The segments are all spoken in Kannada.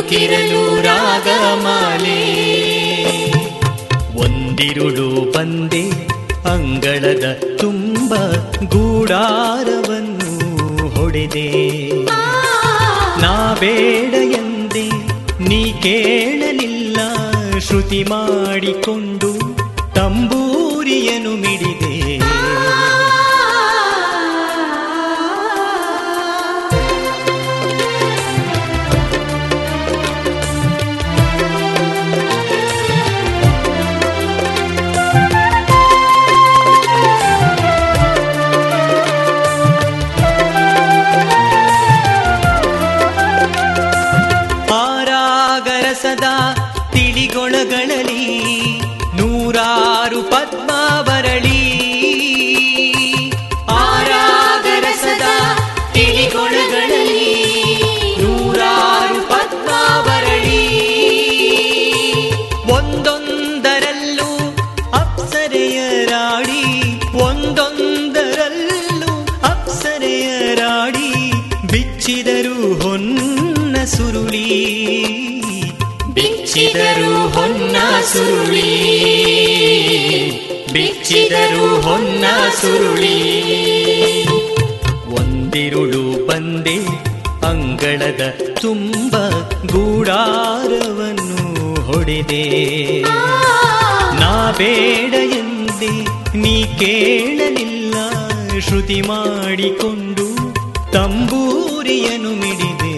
ಹಾಡುತ್ತಿರಲು ರಾಗಮಾಲೆ ಒಂದಿರುಳು ಬಂದೆ ಅಂಗಳದ ತುಂಬ ಗೂಡಾರವನ್ನು ಹೊಡೆದೆ ನಾ ಬೇಡ ಎಂದೆ ನೀ ಕೇಳಲಿಲ್ಲ ಶ್ರುತಿ ಮಾಡಿಕೊಂಡು ತಂಬೂರಿಯನು ಮಿಡಿದೆ ಆರಾಗರಸದ ತಿಳಿಗೊಳಗಳಲ್ಲಿ ನೂರಾರು ಪದ್ಮಾವರಳಿ ಆರಾಗರಸದ ತಿಳಿಗೊಳಗಳಲ್ಲಿ ನೂರಾರು ಪದ್ಮಾವರಳಿ ಒಂದೊಂದರಲ್ಲೂ ಅಪ್ಸರೆಯರಾಡಿ ಒಂದೊಂದರಲ್ಲೂ ಅಪ್ಸರೆಯರಾಡಿ ಬಿಚ್ಚಿದರು ಹೊನ್ನ ಸುರುಳಿ ಬಿಚ್ಚಿದರು ಹೊನ್ನ ಸುರುಳಿ ಬಿಚ್ಚಿದರು ಹೊನ್ನ ಸುರುಳಿ ಒಂದಿರುಳು ಬಂದೆ ಅಂಗಳದ ತುಂಬ ಗೂಡಾರವನ್ನು ಹೊಡೆದೆ ನಾ ಬೇಡ ಎಂದೆ ನೀ ಕೇಳಲಿಲ್ಲ ಶ್ರುತಿ ಮಾಡಿಕೊಂಡು ತಂಬೂರಿಯನು ಮಿಡಿದೆ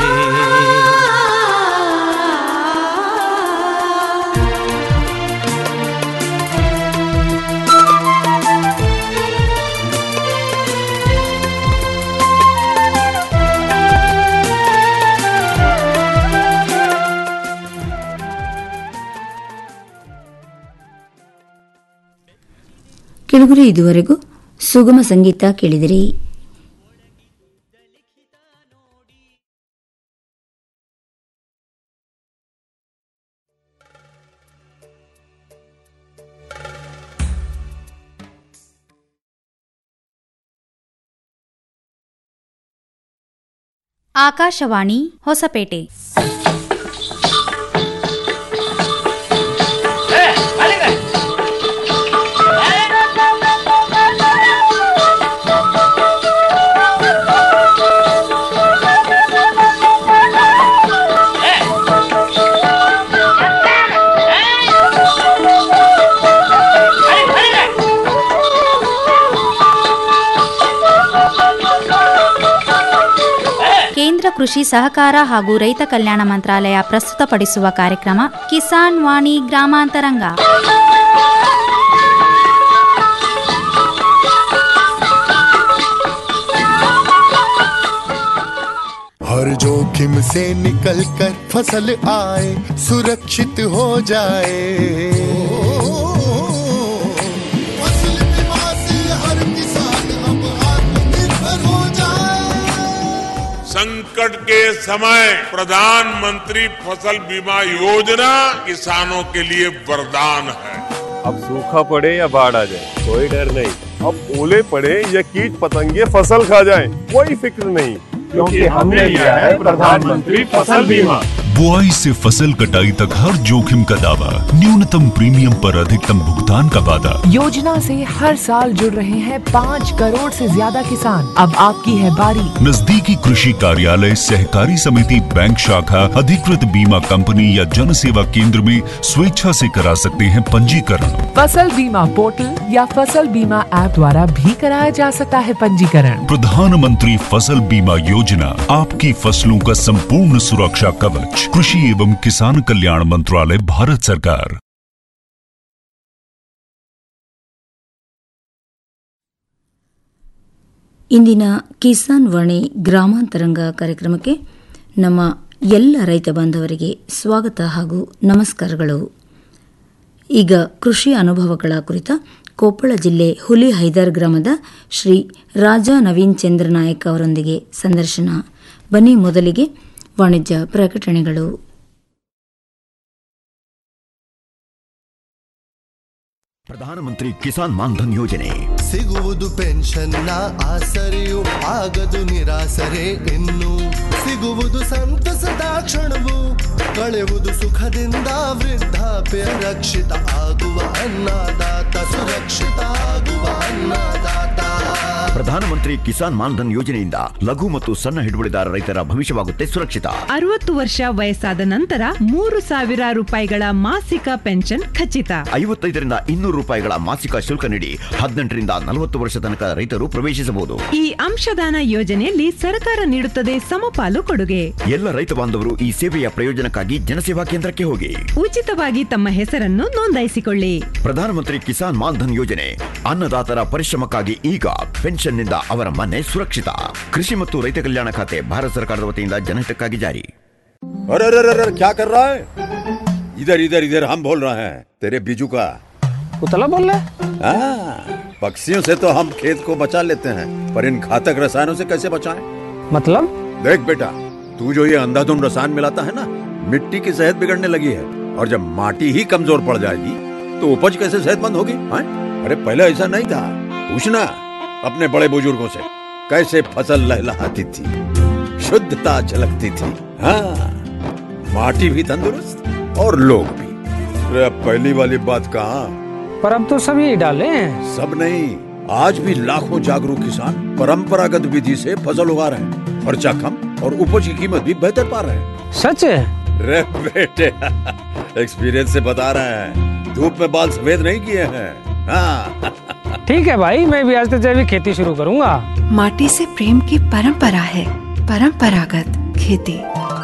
ಕೆಳಗುರಿ ಇದುವರೆಗೂ ಸುಗಮ ಸಂಗೀತ ಕೇಳಿದಿರಿ ಆಕಾಶವಾಣಿ ಹೊಸಪೇಟೆ ಕೇಂದ್ರ ಕೃಷಿ ಸಹಕಾರ ಹಾಗೂ ರೈತ ಕಲ್ಯಾಣ ಮಂತ್ರಾಲಯ ಪ್ರಸ್ತುತಪಡಿಸುವ ಕಾರ್ಯಕ್ರಮ ಕಿಸಾನ್ ವಾಣಿ ಗ್ರಾಮಾಂತರಂಗ हर जोखिम से निकल कर फसल आए सुरक्षित हो जाए फसल बीमा से हर किसान अब आत्मनिर्भर हो जाए संकट के समय प्रधानमंत्री फसल बीमा योजना किसानों के लिए वरदान है अब सूखा पड़े या बाढ़ आ जाए कोई डर नहीं अब ओले पड़े या कीट पतंगे फसल खा जाए कोई फिक्र नहीं क्योंकि हमने लिया है प्रधानमंत्री फसल बीमा बुआई से फसल कटाई तक हर जोखिम का दावा न्यूनतम प्रीमियम पर अधिकतम भुगतान का वादा योजना से हर साल जुड़ रहे हैं पाँच करोड़ से ज्यादा किसान अब आपकी है बारी नजदीकी कृषि कार्यालय सहकारी समिति बैंक शाखा अधिकृत बीमा कंपनी या जन सेवा केंद्र में स्वेच्छा से करा सकते हैं पंजीकरण फसल बीमा पोर्टल या फसल बीमा ऐप द्वारा भी कराया जा सकता है पंजीकरण प्रधानमंत्री फसल बीमा योजना आपकी फसलों का संपूर्ण सुरक्षा कवच कृषि एवं किसान कल्याण मंत्रालय भारत सरकार ಇಂದಿನ ಕಿಸಾನ್ ವಾಣಿ ಗ್ರಾಮಾಂತರಂಗ ಕಾರ್ಯಕ್ರಮಕ್ಕೆ ನಮ್ಮ ಎಲ್ಲ ರೈತ ಬಾಂಧವರಿಗೆ ಸ್ವಾಗತ ಹಾಗೂ ನಮಸ್ಕಾರಗಳು ಈಗ ಕೃಷಿ ಅನುಭವಗಳ ಕುರಿತ ಕೊಪ್ಪಳ ಜಿಲ್ಲೆ ಹುಲಿ ಹೈದರ್ ಗ್ರಾಮದ ಶ್ರೀ ರಾಜಾ ನವೀನ್ ಚಂದ್ರ ನಾಯಕ್ ಅವರೊಂದಿಗೆ ಸಂದರ್ಶನ ಬನ್ನಿ ಮೊದಲಿಗೆ ವಾಣಿಜ್ಯ ಪ್ರಕಟಣೆಗಳು ಪ್ರಧಾನಮಂತ್ರಿ ಕಿಸಾನ್ ಮಾನ್ಧನ್ ಯೋಜನೆ ಸಿಗುವುದು ಪೆನ್ಷನ್ನ ಆಸರೆಯು ಆಗದು ನಿರಾಸರೆ ಇನ್ನು ಸಿಗುವುದು ಸಂತಸದ ಕ್ಷಣವು ಬಾಳೆವುದು ಸುಖದಿಂದ ವೃದ್ಧಾಪ್ಯ ರಕ್ಷಿತ ಆಗುವ ಅನ್ನದಾತ ಸುರಕ್ಷಿತ ಆಗುವ ಅನ್ನದಾತ ಪ್ರಧಾನಮಂತ್ರಿ ಕಿಸಾನ್ ಮಾನ್ಧನ್ ಯೋಜನೆಯಿಂದ ಲಘು ಮತ್ತು ಸಣ್ಣ ಹಿಡುವಳಿದಾರ ರೈತರ ಭವಿಷ್ಯವಾಗುತ್ತೆ ಸುರಕ್ಷಿತ ಅರವತ್ತು ವರ್ಷ ವಯಸ್ಸಾದ ನಂತರ ಮೂರು ಸಾವಿರ ರೂಪಾಯಿಗಳ ಮಾಸಿಕ ಪೆನ್ಷನ್ ಖಚಿತ ಐವತ್ತೈದರಿಂದ ಇನ್ನೂರು ರೂಪಾಯಿಗಳ ಮಾಸಿಕ ಶುಲ್ಕ ನೀಡಿ ಹದಿನೆಂಟರಿಂದ ನಲವತ್ತು ವರ್ಷ ತನಕ ರೈತರು ಪ್ರವೇಶಿಸಬಹುದು ಈ ಅಂಶದಾನ ಯೋಜನೆಯಲ್ಲಿ ಸರ್ಕಾರ ನೀಡುತ್ತದೆ ಸಮಪಾಲು ಕೊಡುಗೆ ಎಲ್ಲ ರೈತ ಬಾಂಧವರು ಈ ಸೇವೆಯ ಪ್ರಯೋಜನಕ್ಕಾಗಿ ಜನಸೇವಾ ಕೇಂದ್ರಕ್ಕೆ ಹೋಗಿ ಉಚಿತವಾಗಿ ತಮ್ಮ ಹೆಸರನ್ನು ನೋಂದಾಯಿಸಿಕೊಳ್ಳಿ ಪ್ರಧಾನಮಂತ್ರಿ ಕಿಸಾನ್ ಮಾನ್ಧನ್ ಯೋಜನೆ ಅನ್ನದಾತರ ಪರಿಶ್ರಮಕ್ಕಾಗಿ ಈಗ ಪೆನ್ಷನ್ನಿಂದ ಅವರ ಮನೆ ಸುರಕ್ಷಿತ ಕೃಷಿ ಮತ್ತು ರೈತ ಕಲ್ಯಾಣ ಖಾತೆ ಭಾರತ ಸರ್ಕಾರದ ವತಿಯಿಂದ ಜನಹಿತಕ್ಕಾಗಿ ಜಾರಿ अरे अरे अरे अरे, क्या कर रहा है इधर इधर इधर हम बोल रहे हैं तेरे बीजू का उतला बोल रहा हाँ, पक्षियों से तो हम खेत को बचा लेते हैं पर इन घातक रसायनों से कैसे बचाएं? मतलब देख बेटा तू जो ये अंधाधुंध रसायन मिलाता है ना मिट्टी की सेहत बिगड़ने लगी है और जब माटी ही कमजोर पड़ जाएगी तो उपज कैसे सेहतमंद होगी हाँ? अरे पहले ऐसा नहीं था पूछना अपने बड़े बुजुर्गों से कैसे फसल लहलहाती थी शुद्धता झलकती थी हाँ माटी भी तंदुरुस्त और लोग भी अरे अब पहली वाली बात कहाँ पर अब तो सभी डाले हैं सब नहीं आज भी लाखों जागरूक किसान परंपरागत विधि से फसल उगा रहे हैं खर्चा कम और उपज की कीमत भी बेहतर पा रहे हैं सच है रे बेटे एक्सपीरियंस से बता रहे हैं धूप में बाल सफेद नहीं किए हैं हाँ ठीक है भाई मैं भी आज से जैविक खेती शुरू करूंगा माटी से प्रेम की परंपरा है परंपरागत खेती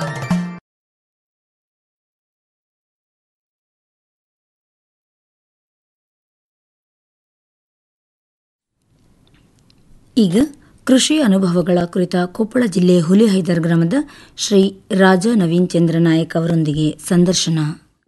ಈಗ ಕೃಷಿ ಅನುಭವಗಳ ಕುರಿತ ಕೊಪ್ಪಳ ಜಿಲ್ಲೆ ಹುಲಿಹೈದರ್ ಗ್ರಾಮದ ಶ್ರೀ ರಾಜ ನವೀನ್ ಚಂದ್ರ ನಾಯಕ್ ಅವರೊಂದಿಗೆ ಸಂದರ್ಶನ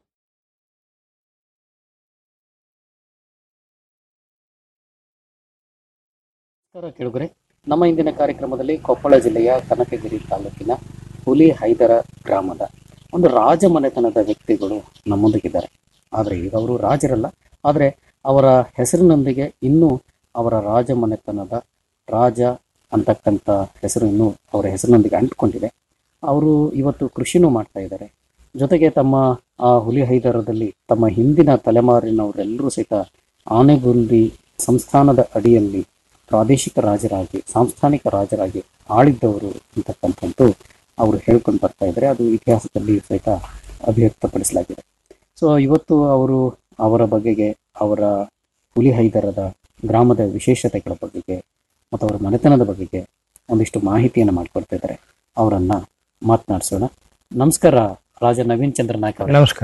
ನಮಸ್ಕಾರ ಕೇಳುಗರೆ ನಮ್ಮ ಇಂದಿನ ಕಾರ್ಯಕ್ರಮದಲ್ಲಿ ಕೊಪ್ಪಳ ಜಿಲ್ಲೆಯ ಕನಕಗಿರಿ ತಾಲೂಕಿನ ಹುಲಿ ಹೈದರ ಗ್ರಾಮದ ಒಂದು ರಾಜ ಮನೆತನದ ವ್ಯಕ್ತಿಗಳು ನಮ್ಮೊಂದಿಗಿದ್ದಾರೆ ಆದರೆ ಈಗ ಅವರು ರಾಜರಲ್ಲ ಆದರೆ ಅವರ ಹೆಸರಿನೊಂದಿಗೆ ಇನ್ನೂ ಅವರ ರಾಜ ಮನೆತನದ ರಾಜ ಅಂತಕ್ಕಂಥ ಹೆಸರು ಇನ್ನೂ ಅವರ ಹೆಸರಿನೊಂದಿಗೆ ಅಂಟ್ಕೊಂಡಿದೆ ಅವರು ಇವತ್ತು ಕೃಷಿನೂ ಮಾಡ್ತಾ ಇದ್ದಾರೆ ಜೊತೆಗೆ ತಮ್ಮ ಆ ಹುಲಿ ಹೈದರದಲ್ಲಿ ತಮ್ಮ ಹಿಂದಿನ ತಲೆಮಾರಿನವರೆಲ್ಲರೂ ಸಹಿತ ಆನೆಗುಂದಿ ಸಂಸ್ಥಾನದ ಅಡಿಯಲ್ಲಿ ಪ್ರಾದೇಶಿಕ ರಾಜರಾಗಿ ಸಾಂಸ್ಥಾನಿಕ ರಾಜರಾಗಿ ಆಳಿದ್ದವರು ಅಂತಕ್ಕಂಥದ್ದು ಅವರು ಹೇಳ್ಕೊಂಡು ಬರ್ತಾ ಇದ್ದಾರೆ ಅದು ಇತಿಹಾಸದಲ್ಲಿ ಸಹಿತ ಅಭಿವ್ಯಕ್ತಪಡಿಸಲಾಗಿದೆ ಸೊ ಇವತ್ತು ಅವರು ಅವರ ಬಗೆಗೆ ಅವರ ಹುಲಿ ಹೈದರದ ಗ್ರಾಮದ ವಿಶೇಷತೆಗಳ ಬಗೆಗೆ ಮತ್ತು ಅವರ ಮನೆತನದ ಬಗೆಗೆ ಒಂದಿಷ್ಟು ಮಾಹಿತಿಯನ್ನು ಮಾಡಿಕೊಡ್ತಾ ಇದ್ದಾರೆ ಅವರನ್ನ ಮಾತನಾಡಿಸೋಣ ನಮಸ್ಕಾರ ರಾಜ ನವೀನ್ ಚಂದ್ರ ನಾಯ್ಕ ಅವರೇ. ನಮಸ್ಕಾರ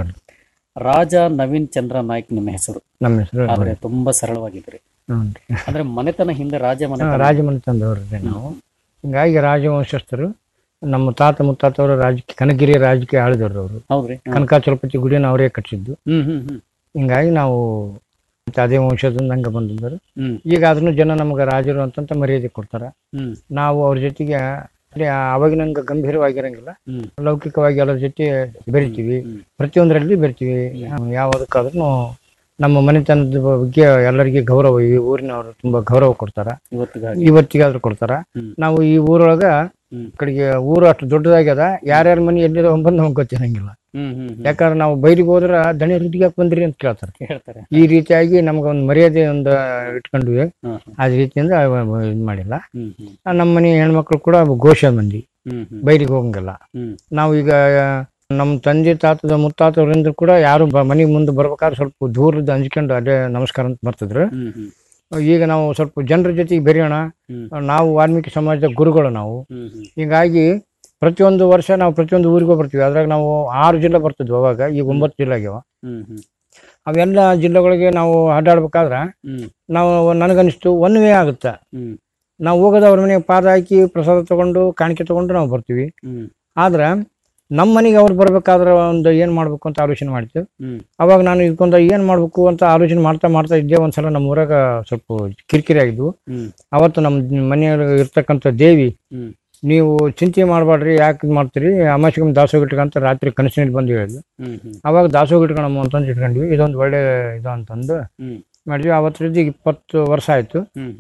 ರಾಜ ನವೀನ್ ಚಂದ್ರ ನಾಯ್ಕ್ ನಿಮ್ಮ ಹೆಸರು ನಮ್ಮ ಹೆಸರು ಆದ್ರೆ ತುಂಬಾ ಸರಳವಾಗಿದ್ರಿ ಹ್ಮ್. ಅಂದ್ರೆ ಮನೆತನ ಹಿಂದೆ ರಾಜ ಹಾ, ಮನೆತನ ರಾಜಮನೆ ತಂದವ್ರಿ ನಾವು ಹಿಂಗಾಗಿ ರಾಜವಂಶಸ್ಥರು ನಮ್ಮ ತಾತ ಮುತ್ತಾತವರು ರಾಜಕೀಯ ಕನಗಿರಿ ರಾಜಕೀಯ ಆಳಿದವ್ರು ಅವರು ಹೌದ್ರಿ ಹ್ಮ್. ಕನಕಾಚಲಪತಿ ಗುಡಿನ ಅವರೇ ಕಟ್ಟಿಸಿದ್ದು ಹ್ಮ್ ಹ್ಮ್ ಹ್ಮ್ ಹಿಂಗಾಗಿ ನಾವು ಮತ್ತೆ ಅದೇ ವಂಶದಿಂದ ಹಂಗೆ ಬಂದಿದ್ದರು ಹ್ಮ್. ಈಗ ಅದನ್ನು ಜನ ನಮ್ಗೆ ರಾಜರು ಅಂತಂತ ಮರ್ಯಾದೆ ಕೊಡ್ತಾರ ಹ್ಮ್ ನಾವು ಅವ್ರ ಜೊತೆಗೆ ಅಲ್ಲಿ ಅವಾಗಿನಂಗ ಗಂಭೀರವಾಗಿರಂಗಿಲ್ಲ ಹ್ಮ್. ಲೌಕಿಕವಾಗಿ ಎಲ್ಲರ ಜೊತೆ ಬೆರಿತೀವಿ ಪ್ರತಿಯೊಂದರಲ್ಲಿ ಬೆರಿತೀವಿ ಯಾವುದಕ್ಕಾದ್ರೂ ನಮ್ಮ ಮನೆತನದ ಬಗ್ಗೆ ಎಲ್ಲರಿಗೆ ಗೌರವ ಈ ಊರಿನವರು ತುಂಬಾ ಗೌರವ ಕೊಡ್ತಾರ ಇವತ್ತಿಗಾಗಿ ಇವತ್ತಿಗಾದ್ರೂ ಕೊಡ್ತಾರ ಹ್ಮ್. ನಾವು ಈ ಊರೊಳಗ ಹ್ಮ್. ಕಡೆಗೆ ಊರು ಅಷ್ಟು ದೊಡ್ಡದಾಗ್ಯದ ಯಾರ್ಯಾರ ಮನೆ ಎಲ್ಲಿರೋ ಅಂಬಂದ್ ನಮ್ಗೆ ಗೊತ್ತಿರಂಗಿಲ್ಲ ಹ್ಮ್ ಹ್ಮ್ ಹ್ಮ್. ಯಾಕಂದ್ರೆ ನಾವು ಬೈಲಿಗೆ ಹೋದ್ರ ದಣಿ ಯಾಕೆ ಬಂದ್ರಿ ಅಂತ ಕೇಳ್ತಾರೆ ಹೇಳ್ತಾರೆ ಈ ರೀತಿಯಾಗಿ ನಮ್ಗೆ ಒಂದು ಮರ್ಯಾದೆ ಒಂದು ಇಟ್ಕೊಂಡ್ವಿ ಹ್ಮ್ ಅದ ರೀತಿಯಿಂದ ಇದು ಮಾಡಿಲ್ಲ ಹ್ಮ್ ಹ್ಮ್ ಆ, ನಮ್ಮ ಮನೆ ಹೆಣ್ಮಕ್ಳು ಕೂಡ ಘೋಷ ಮಂದಿ ಹ್ಮ್ ಹ್ಮ್ ಬೈಲಿಗೆ ಹೋಗಂಗಿಲ್ಲ ಹ್ಮ್ ನಾವು ಈಗ ನಮ್ಮ ತಂದೆ ತಾತದ ಮುತ್ತಾತವರಿಂದ ಕೂಡ ಯಾರು ಮನೆ ಮುಂದೆ ಬರ್ಬೇಕಾದ್ರೆ ಸ್ವಲ್ಪ ದೂರದ ಅಂಜ್ಕೊಂಡು ಅಲ್ಲೇ ನಮಸ್ಕಾರ ಅಂತ ಬರ್ತಿದ್ರು ಹ್ಮ್ ಹ್ಮ್ ಈಗ ನಾವು ಸ್ವಲ್ಪ ಜನರ ಜೊತೆಗೆ ಬೆರೆಯೋಣ ಹ್ಮ್. ನಾವು ವಾಲ್ಮೀಕಿ ಸಮಾಜದ ಗುರುಗಳು ನಾವು ಹ್ಮ್ ಹ್ಮ್ ಹೀಗಾಗಿ ಪ್ರತಿಯೊಂದು ವರ್ಷ ನಾವು ಪ್ರತಿಯೊಂದು ಊರಿಗೂ ಬರ್ತೀವಿ ಅದ್ರಾಗ ನಾವು ಆರು ಜಿಲ್ಲೆ ಬರ್ತಿದ್ವಿ ಅವಾಗ ಈಗ ಒಂಬತ್ತು ಜಿಲ್ಲೆ ಆಗ್ಯಾವ ಹ್ಮ್ ಹ್ಮ್ ಅವೆಲ್ಲ ಜಿಲ್ಲೆಗಳಿಗೆ ನಾವು ಅಡ್ಡಾಡ್ಬೇಕಾದ್ರೆ ಹ್ಮ್ ನಾವು ನನಗನ್ನಿಸ್ತು ಒನ್ ವೇ ಆಗುತ್ತೆ ಹ್ಮ್ ನಾವು ಹೋಗೋದು ಅವ್ರ ಮನೆಗೆ ಪಾದ ಹಾಕಿ ಪ್ರಸಾದ ತಗೊಂಡು ಕಾಣಿಕೆ ತಗೊಂಡು ನಾವು ಬರ್ತೀವಿ ಹ್ಮ್ ಆದ್ರೆ ನಮ್ಮ ಮನೆಗೆ ಅವ್ರು ಬರ್ಬೇಕಾದ್ರೆ ಒಂದು ಏನು ಮಾಡ್ಬೇಕು ಅಂತ ಆಲೋಚನೆ ಮಾಡ್ತೀವಿ ಹ್ಮ್ ಅವಾಗ ನಾನು ಇದಕ್ಕೊಂದು ಏನು ಮಾಡ್ಬೇಕು ಅಂತ ಆಲೋಚನೆ ಮಾಡ್ತಾ ಮಾಡ್ತಾ ಇದ್ದೆ ಒಂದ್ಸಲ ನಮ್ಮ ಊರಾಗ ಸ್ವಲ್ಪ ಕಿರಿಕಿರಿ ಆಗಿದ್ವು ಹ್ಮ್ ಅವತ್ತು ನಮ್ಮ ಮನೆಯಲ್ಲಿ ಇರ್ತಕ್ಕಂಥ ದೇವಿ ಹ್ಮ್ ನೀವು ಚಿಂತೆ ಮಾಡಬೇಡ್ರಿ ಯಾಕೆ ಇದು ಮಾಡ್ತೀರಿ ಅಮಾಸಿಗೊಮ್ಮೆ ದಾಸೋಗ ಇಟ್ಕೊಂತ ರಾತ್ರಿ ಕನಸಿನಲ್ಲಿ ಬಂದು ಹೇಳಿದ್ವಿ ಹ್ಮ್ ಹ್ಮ್ ಅವಾಗ ದಾಸೋಗ ಇಟ್ಕೊಳಮ್ಮ ಅಂತಂದು ಇಟ್ಕೊಂಡ್ವಿ ಇದೊಂದು ಒಳ್ಳೆ ಇದು ಅಂತಂದು ಹ್ಮ್ ಮಾಡಿದ್ವಿ ಅವತ್ತರಿಂದ ಈಗ ಇಪ್ಪತ್ತು ವರ್ಷ ಆಯಿತು ಹ್ಮ್ ಹ್ಮ್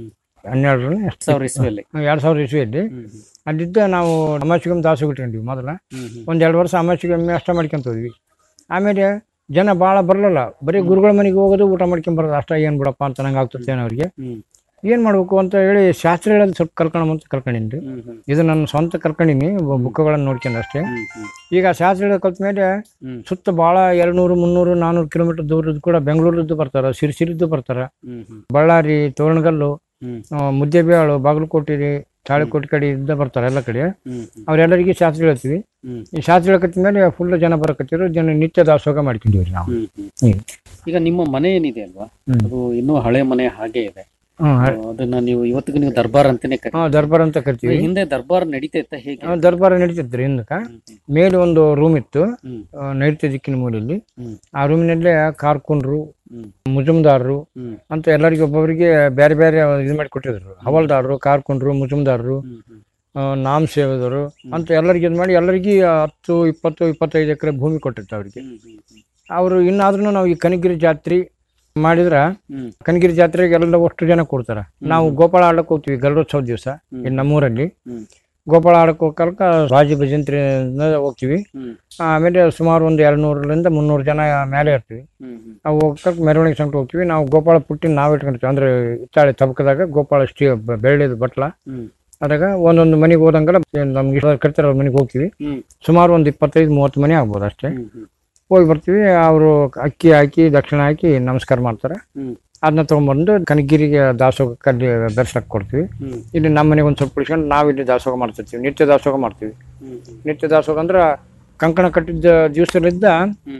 ಹನ್ನೆರಡರಲ್ಲಿ ಎಷ್ಟು ಸಾವಿರ ಇಸ್ವಿಯಲ್ಲಿ. ಎರಡು ಸಾವಿರ ಇಸ್ವಿಯಲ್ಲಿ ಅಲ್ಲಿದ್ದ ನಾವು ಅಮಾಸಿಗೊಮ್ಮೆ ದಾಸೋಗ ಇಟ್ಕೊಂಡ್ವಿ ಮೊದಲ ಒಂದು ಎರಡು ವರ್ಷ ಅಮಾಸಿಗೊಮ್ಮೆ ಅಷ್ಟ ಮಾಡ್ಕೊಂತ ಹೋದ್ವಿ ಆಮೇಲೆ ಜನ ಭಾಳ ಬರಲಿಲ್ಲ ಬರೀ ಗುರುಗಳ ಮನೆಗೆ ಹೋಗೋದು ಊಟ ಮಾಡ್ಕೊಂಡ್ ಬರೋದು ಅಷ್ಟ ಏನು ಬಿಡಪ್ಪ ಅಂತ ನಂಗೆ ಆಗ್ತದೆ ಏನೋ ಅವ್ರಿಗೆ ಏನು ಮಾಡ್ಬೇಕು ಅಂತ ಹೇಳಿ ಶಾಸ್ತ್ರಗಳಲ್ಲಿ ಸ್ವಲ್ಪ ಕರ್ಕೊಂಡು ಅಂತ ಕರ್ಕೊಂಡಿನಿ ಇದು ನನ್ನ ಸ್ವಂತ ಕರ್ಕೊಂಡಿನಿ ಬುಕ್ಗಳನ್ನು ನೋಡ್ಕೊಂಡು ಅಷ್ಟೇ ಈಗ ಶಾಸ್ತ್ರ ಕಲ್ತ ಮೇಲೆ ಸುತ್ತ ಭಾಳ ಎರಡು ನೂರು ಮುನ್ನೂರು ನಾನ್ನೂರು ಕಿಲೋಮೀಟರ್ ದೂರದ್ದು ಕೂಡ ಬೆಂಗಳೂರದ್ದು ಬರ್ತಾರ ಸಿರಿಸಿರಿದ್ದು ಬರ್ತಾರ ಬಳ್ಳಾರಿ ತೋರಣಗಲ್ಲು ಆ, ಮುದ್ದೆಬೇಳು ಬಾಗಲಕೋಟೆ ತಾಳಿಕೋಟೆ ಕಡೆ ಇದ್ದ ಬರ್ತಾರೆ ಎಲ್ಲ ಕಡೆ ಅವರೆಲ್ಲರಿಗೆ ಶಾಸ್ತ್ರ ಹೇಳ್ತೀವಿ ಈ ಶಾಸ್ತ್ರ ಹೇಳ್ಕತ್ತ ಮೇಲೆ ಫುಲ್ ಜನ ಬರಕತ್ತಿರು ಜನ ನಿತ್ಯ ದಾಸೋಗ ಮಾಡ್ಕೊಂಡಿವ್ರಿ ನಾವು ಹ್ಮ್. ಈಗ ನಿಮ್ಮ ಮನೆ ಏನಿದೆ ಅಲ್ವಾ ಹ್ಮ್. ಅದು ಇನ್ನೂ ಹಳೆ ಮನೆ ಹಾಗೆ ಇದೆ ಹ್ಮ್, ಹ- ಆ, ಅದನ್ನ ನೀವು ಇವತ್ತಿಗೂ ನೀವು ದರ್ಬಾರ್ ಅಂತಾನೆ ಕರೀತೀರಿ. ಹಾ ದರ್ಬಾರ್ ಅಂತ ಕರಿತೀವಿ ಹಿಂದೆ ದರ್ಬಾರ್ ನಡೀತಾ ಹೇಗೆ ಆ, ದರ್ಬಾರ ನಡೀತಿದ್ರಿ ಹಿಂದಕ್ಕ ಮೇಲೆ ಒಂದು ರೂಮ್ ಇತ್ತು ಆ, ನೈಋತ್ಯ ದಿಕ್ಕಿನ ಮೂಲೆಯಲ್ಲಿ ಆ ರೂಮಿನಲ್ಲೇ ಕಾರ್ಕುನ್ರು ಮುಜುಮ್ದಾರರು ಅಂತ ಎಲ್ಲರಿಗೆ ಒಬ್ಬೊಬ್ಬರಿಗೆ ಬೇರೆ ಬೇರೆ ಇದು ಮಾಡಿ ಕೊಟ್ಟಿದ್ರು ಹವಲ್ದಾರರು ಕಾರ್ಕುನ್ರು ಮುಜುಮ್ದಾರರು ಆ, ನಾಮ್ ಸೇವದರು ಅಂತ ಎಲ್ಲರಿಗೆ ಇದು ಮಾಡಿ ಎಲ್ಲರಿಗೆ ಹತ್ತು ಇಪ್ಪತ್ತು ಇಪ್ಪತ್ತೈದು ಎಕರೆ ಭೂಮಿ ಕೊಟ್ಟಿರ್ತ ಅವ್ರಿಗೆ ಅವರು ಇನ್ನಾದ್ರೂ ನಾವು ಈ ಕನಗಿರಿ ಜಾತ್ರೆ ಮಾಡಿದ್ರ ಕನಗಿರಿ ಜಾತ್ರೆಗೆ ಎಲ್ಲ ಅಷ್ಟು ಜನ ಕೊಡ್ತಾರ ನಾವು ಗೋಪಾಳ ಆಡಕ್ ಹೋಗ್ತೀವಿ ಗರುಡೋತ್ಸವ ದಿವಸ ಇಲ್ಲಿ ನಮ್ಮೂರಲ್ಲಿ ಗೋಪಾಳ ಆಡಕ್ ಹೋಗಲ್ಕ ರಾಜ ಭಜಂತ್ರಿ ಹೋಗ್ತೀವಿ ಆಮೇಲೆ ಸುಮಾರು ಒಂದು ಎರಡು ನೂರರಿಂದ ಮುನ್ನೂರು ಜನ ಮೇಲೆ ಇರ್ತೀವಿ ನಾವು ಹೋಗ್ಕಲ್ಕ ಮೆರವಣಿಗೆ ಸಂಗಟ ಹೋಗ್ತೀವಿ ನಾವು ಗೋಪಾಳ ಪುಟ್ಟಿನ ನಾವು ಇಟ್ಕೊಂಡಿರ್ತೀವಿ ಅಂದ್ರೆ ಇತ್ತಾಳೆ ತಬಕದಾಗ ಗೋಪಾಳ ಸ್ಟೀ ಬೆಳ್ಳಿದ ಬಟ್ಲ ಅದಾಗ ಒಂದೊಂದು ಮನೆಗೆ ಹೋದಂಗೆಲ್ಲ ನಮ್ಗೆ ಇಷ್ಟ ಕರಿತಾರ ಮನೆಗೆ ಹೋಗ್ತೀವಿ ಸುಮಾರು ಒಂದು ಇಪ್ಪತ್ತೈದು ಮೂವತ್ತು ಮನೆ ಆಗ್ಬೋದು ಅಷ್ಟೇ ಹೋಗಿ ಬರ್ತೀವಿ ಅವರು ಅಕ್ಕಿ ಹಾಕಿ ದಕ್ಷಿಣ ಹಾಕಿ ನಮಸ್ಕಾರ ಮಾಡ್ತಾರೆ ಅದನ್ನ ತಗೊಂಡ್ಬಂದು ಕನಗಿರಿಗೆ ದಾಸೋಗ ಕಲ್ಲಿ ಬೆರ್ಸಕ್ ಕೊಡ್ತೀವಿ ಇಲ್ಲಿ ನಮ್ಮ ಮನೆಗೆ ಒಂದು ಸ್ವಲ್ಪ ಉಳಿಸ್ಕೊಂಡು ನಾವು ಇಲ್ಲಿ ದಾಸೋಗ ಮಾಡ್ತಿರ್ತೀವಿ ನಿತ್ಯ ದಾಸೋಗ ಮಾಡ್ತೀವಿ ನಿತ್ಯ ದಾಸೋಗ ಅಂದ್ರೆ ಕಂಕಣ ಕಟ್ಟಿದ್ದ ದಿವಸಲಿದ್ದ